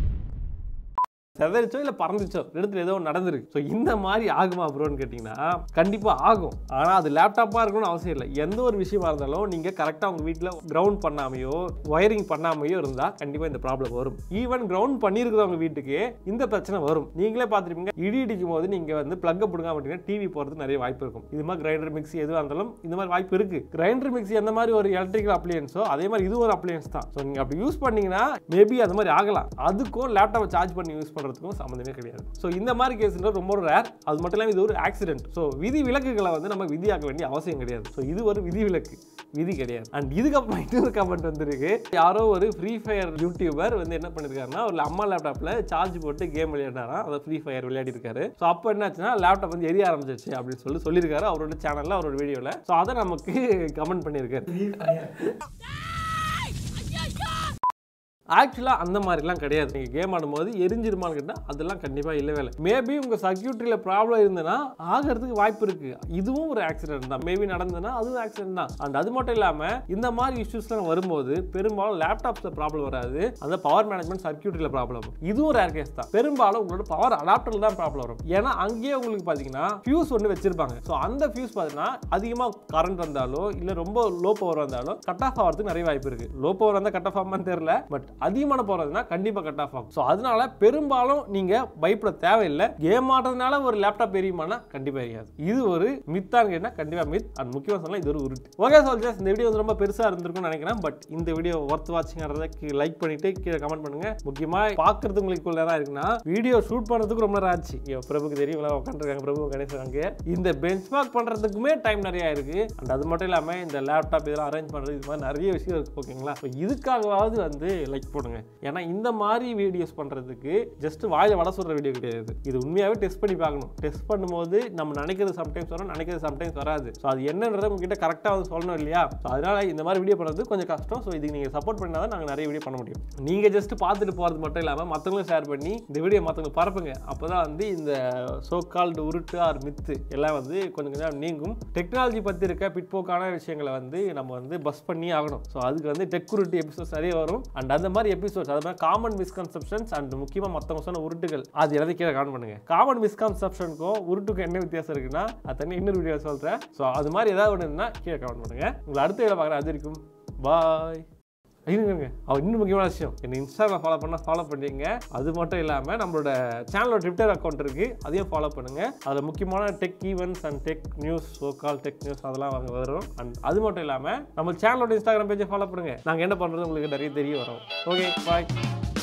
செதறிச்சோ இல்லை பறந்துச்சோ இடத்துல ஏதோ ஒண்ணு நடந்திருக்கு ஸோ இந்த மாதிரி ஆகுமா ப்ரோன்னு கேட்டிங்கன்னா கண்டிப்பாக ஆகும் ஆனால் அது லேப்டாப்பாக இருக்கணும்னு அவசியம் இல்லை எந்த ஒரு விஷயமா இருந்தாலும் நீங்கள் கரெக்டாக உங்கள் வீட்டில் கிரவுண்ட் பண்ணாமையோ ஒயரிங் பண்ணாமையோ இருந்தால் கண்டிப்பாக இந்த ப்ராப்ளம் வரும் ஈவன் கிரவுண்ட் பண்ணியிருக்கிறவங்க வீட்டுக்கு இந்த பிரச்சனை வரும் நீங்களே பார்த்துருப்பீங்க இடி இடிக்கும் போது நீங்கள் வந்து ப்ளக்கை பிடுங்க அப்படின்னா டிவி போகிறது நிறைய வாய்ப்பு இருக்கும் இது மாதிரி கிரைண்டர் மிக்ஸி எதுவாக இருந்தாலும் இந்த மாதிரி வாய்ப்பு இருக்கு கிரைண்டர் மிக்ஸி எந்த மாதிரி ஒரு எலக்ட்ரிக்கல் அப்ளையன்ஸோ அதே மாதிரி இது ஒரு அப்ளையன்ஸ் தான் ஸோ நீங்கள் அப்படி யூஸ் பண்ணீங்கன்னா மேபி அது மாதிரி ஆகலாம் அதுக்கும் லேப்டாப்பை சார்ஜ் பண்ணி யூஸ் பண்ணுறதுக்கும் சம்மந்தமே கிடையாது ஸோ இந்த மாதிரி கேஸ்ன்றது ரொம்ப ரேர் அது மட்டும் இல்லாமல் இது ஒரு ஆக்சிடென்ட் ஸோ விதி விலக்குகளை வந்து நம்ம விதியாக்க வேண்டிய அவசியம் கிடையாது ஸோ இது ஒரு விதி விலக்கு விதி கிடையாது அண்ட் இதுக்கப்புறம் இன்னொரு கமெண்ட் வந்திருக்கு யாரோ ஒரு ஃப்ரீ ஃபயர் யூடியூபர் வந்து என்ன பண்ணிருக்காருன்னா ஒரு அம்மா லேப்டாப்ல சார்ஜ் போட்டு கேம் விளையாடுறாராம் அதை ஃப்ரீ ஃபயர் விளையாடி இருக்காரு ஸோ அப்போ என்னாச்சுன்னா லேப்டாப் வந்து எரிய ஆரம்பிச்சிருச்சு அப்படின்னு சொல்லி சொல்லியிருக்காரு அவரோட சேனல்ல அவரோட வீடியோவில் ஸோ அதை நமக்கு கமெண்ட் பண்ணியிருக்காரு ஆக்சுவலாக அந்த மாதிரிலாம் கிடையாது நீங்கள் கேம் ஆடும்போது எரிஞ்சிருமான்னு கேட்டால் அதெல்லாம் கண்டிப்பாக இல்லவே இல்லை மேபி உங்கள் சர்க்கியூட்ரியில் ப்ராப்ளம் இருந்ததுன்னா ஆகிறதுக்கு வாய்ப்பு இருக்குது இதுவும் ஒரு ஆக்சிடென்ட் தான் மேபி நடந்ததுன்னா அதுவும் ஆக்சிடென்ட் தான் அண்ட் அது மட்டும் இல்லாமல் இந்த மாதிரி இஷ்யூஸ்லாம் வரும்போது பெரும்பாலும் லேப்டாப்ஸில் ப்ராப்ளம் வராது அந்த பவர் மேனேஜ்மெண்ட் சர்க்கியூட்ரியில் ப்ராப்ளம் இதுவும் ஒரு கேஸ் தான் பெரும்பாலும் உங்களோட பவர் அடாப்டரில் தான் ப்ராப்ளம் வரும் ஏன்னா அங்கேயே உங்களுக்கு பார்த்தீங்கன்னா ஃபியூஸ் ஒன்று வச்சிருப்பாங்க ஸோ அந்த ஃபியூஸ் பார்த்தீங்கன்னா அதிகமாக கரண்ட் வந்தாலோ இல்லை ரொம்ப லோ பவர் வந்தாலோ கட் ஆஃப் ஆகிறதுக்கு நிறைய வாய்ப்பு இருக்கு லோ பவர் வந்தால் கட் ஆஃப் ஆகுமான்னு தெரியல பட் அதிகமான பவர் வந்ததுன்னா கண்டிப்பாக கட் ஆஃப் ஆகும் ஸோ அதனால பெரும்பாலும் நீங்கள் பயப்பட தேவையில்லை கேம் ஆடுறதுனால ஒரு லேப்டாப் எரியுமானா கண்டிப்பாக எரியாது இது ஒரு மித்தான்னு கேட்டால் கண்டிப்பாக மித் அண்ட் முக்கியமாக சொன்னால் இது ஒரு உருட்டு ஓகே சொல்ஜர்ஸ் இந்த வீடியோ வந்து ரொம்ப பெருசாக இருந்திருக்கும்னு நினைக்கிறேன் பட் இந்த வீடியோ ஒர்த் வாட்சிங்கிறத லைக் பண்ணிட்டு கீழே கமெண்ட் பண்ணுங்க முக்கியமாக பார்க்கறது உங்களுக்கு இவ்வளவு நேரம் இருக்குன்னா வீடியோ ஷூட் பண்ணுறதுக்கு ரொம்ப நேரம் ஆச்சு இங்க பிரபுக்கு தெரியும் இவ்வளோ உட்காந்துருக்காங்க பிரபு கணேசன் அங்கே இந்த பெஞ்ச் மார்க் பண்ணுறதுக்குமே டைம் நிறைய இருக்கு அண்ட் அது மட்டும் இல்லாமல் இந்த லேப்டாப் இதெல்லாம் அரேஞ்ச் பண்ணுறது இது மாதிரி நிறைய விஷயம் இருக்கு ஓகேங்களா So இதுக்காகவாவது வந்து லைக் போடுங்க ஏன்னா இந்த மாதிரி வீடியோஸ் பண்ணுறதுக்கு ஜஸ்ட் வாயில வட சொல்கிற வீடியோ கிடையாது இது உண்மையாகவே டெஸ்ட் பண்ணி பார்க்கணும் டெஸ்ட் பண்ணும்போது நம்ம நினைக்கிறது சம்டைம்ஸ் வரும் நினைக்கிறது சம்டைம்ஸ் வராது ஸோ அது என்னன்றதை உங்ககிட்ட கரெக்டாக வந்து சொல்லணும் இல்லையா ஸோ அதனால இந்த மாதிரி வீடியோ பண்ணுறது கொஞ்சம் கஷ்டம் ஸோ இதுக்கு நீங்கள் சப்போர்ட் பண்ணால் தான் நாங்கள் நிறைய வீடியோ பண்ண முடியும் நீங்கள் ஜஸ்ட் பார்த்துட்டு போகிறது மட்டும் இல்லாமல் மற்றவங்களும் ஷேர் பண்ணி இந்த வீடியோ மற்றவங்களுக்கு பரப்புங்க அப்போ தான் வந்து இந்த சோ கால்டு உருட்டு ஆர் மித்து எல்லாம் வந்து கொஞ்சம் கொஞ்சம் நீங்கும் டெக்னாலஜி பற்றி இருக்க பிற்போக்கான விஷயங்களை வந்து நம்ம வந்து பஸ் பண்ணி ஆகணும் ஸோ அதுக்கு வந்து டெக் உருட்டு எபிசோட்ஸ் நிறைய வரும் அண்ட் அந்த மாதிரி எபிசோட்ஸ் அது மாதிரி காமன் மிஸ்கன்செப்ஷன்ஸ் அண்ட் முக்கியமாக மற்றவங்க சொன்ன உருட்டுகள் அது எல்லாத்தையும் கீழே கான் பண்ணுங்க காமன் மிஸ்கன்செப்ஷனுக்கும் உருட்டுக்கும் என்ன வித்தியாசம் இருக்குன்னா அது தனி இன்னொரு வீடியோ சொல்கிறேன் ஸோ அது மாதிரி ஏதாவது ஒன்று இருந்தால் கீழே கமெண்ட் பண்ணுங்க உங்களை அடுத்த வீடியோ பார்க்குறேன் அது இருக்கும் பாய் இருங்க அவன் இன்னும் முக்கியமான விஷயம் என்னை இன்ஸ்டாகிராம் ஃபாலோ பண்ணால் ஃபாலோ பண்ணிங்க அது மட்டும் இல்லாமல் நம்மளோட சேனலோட ட்விட்டர் அக்கௌண்ட் இருக்குது அதையும் ஃபாலோ பண்ணுங்கள் அதில் முக்கியமான tech events and tech news so called tech news அதெல்லாம் அங்கே வரும் அண்ட் அது மட்டும் இல்லாமல் நம்ம சேனலோட இன்ஸ்டாகிராம் பேஜை ஃபாலோ பண்ணுங்கள் நாங்கள் என்ன பண்ணுறது உங்களுக்கு நிறைய தெரிய வரும் ஓகே பாய்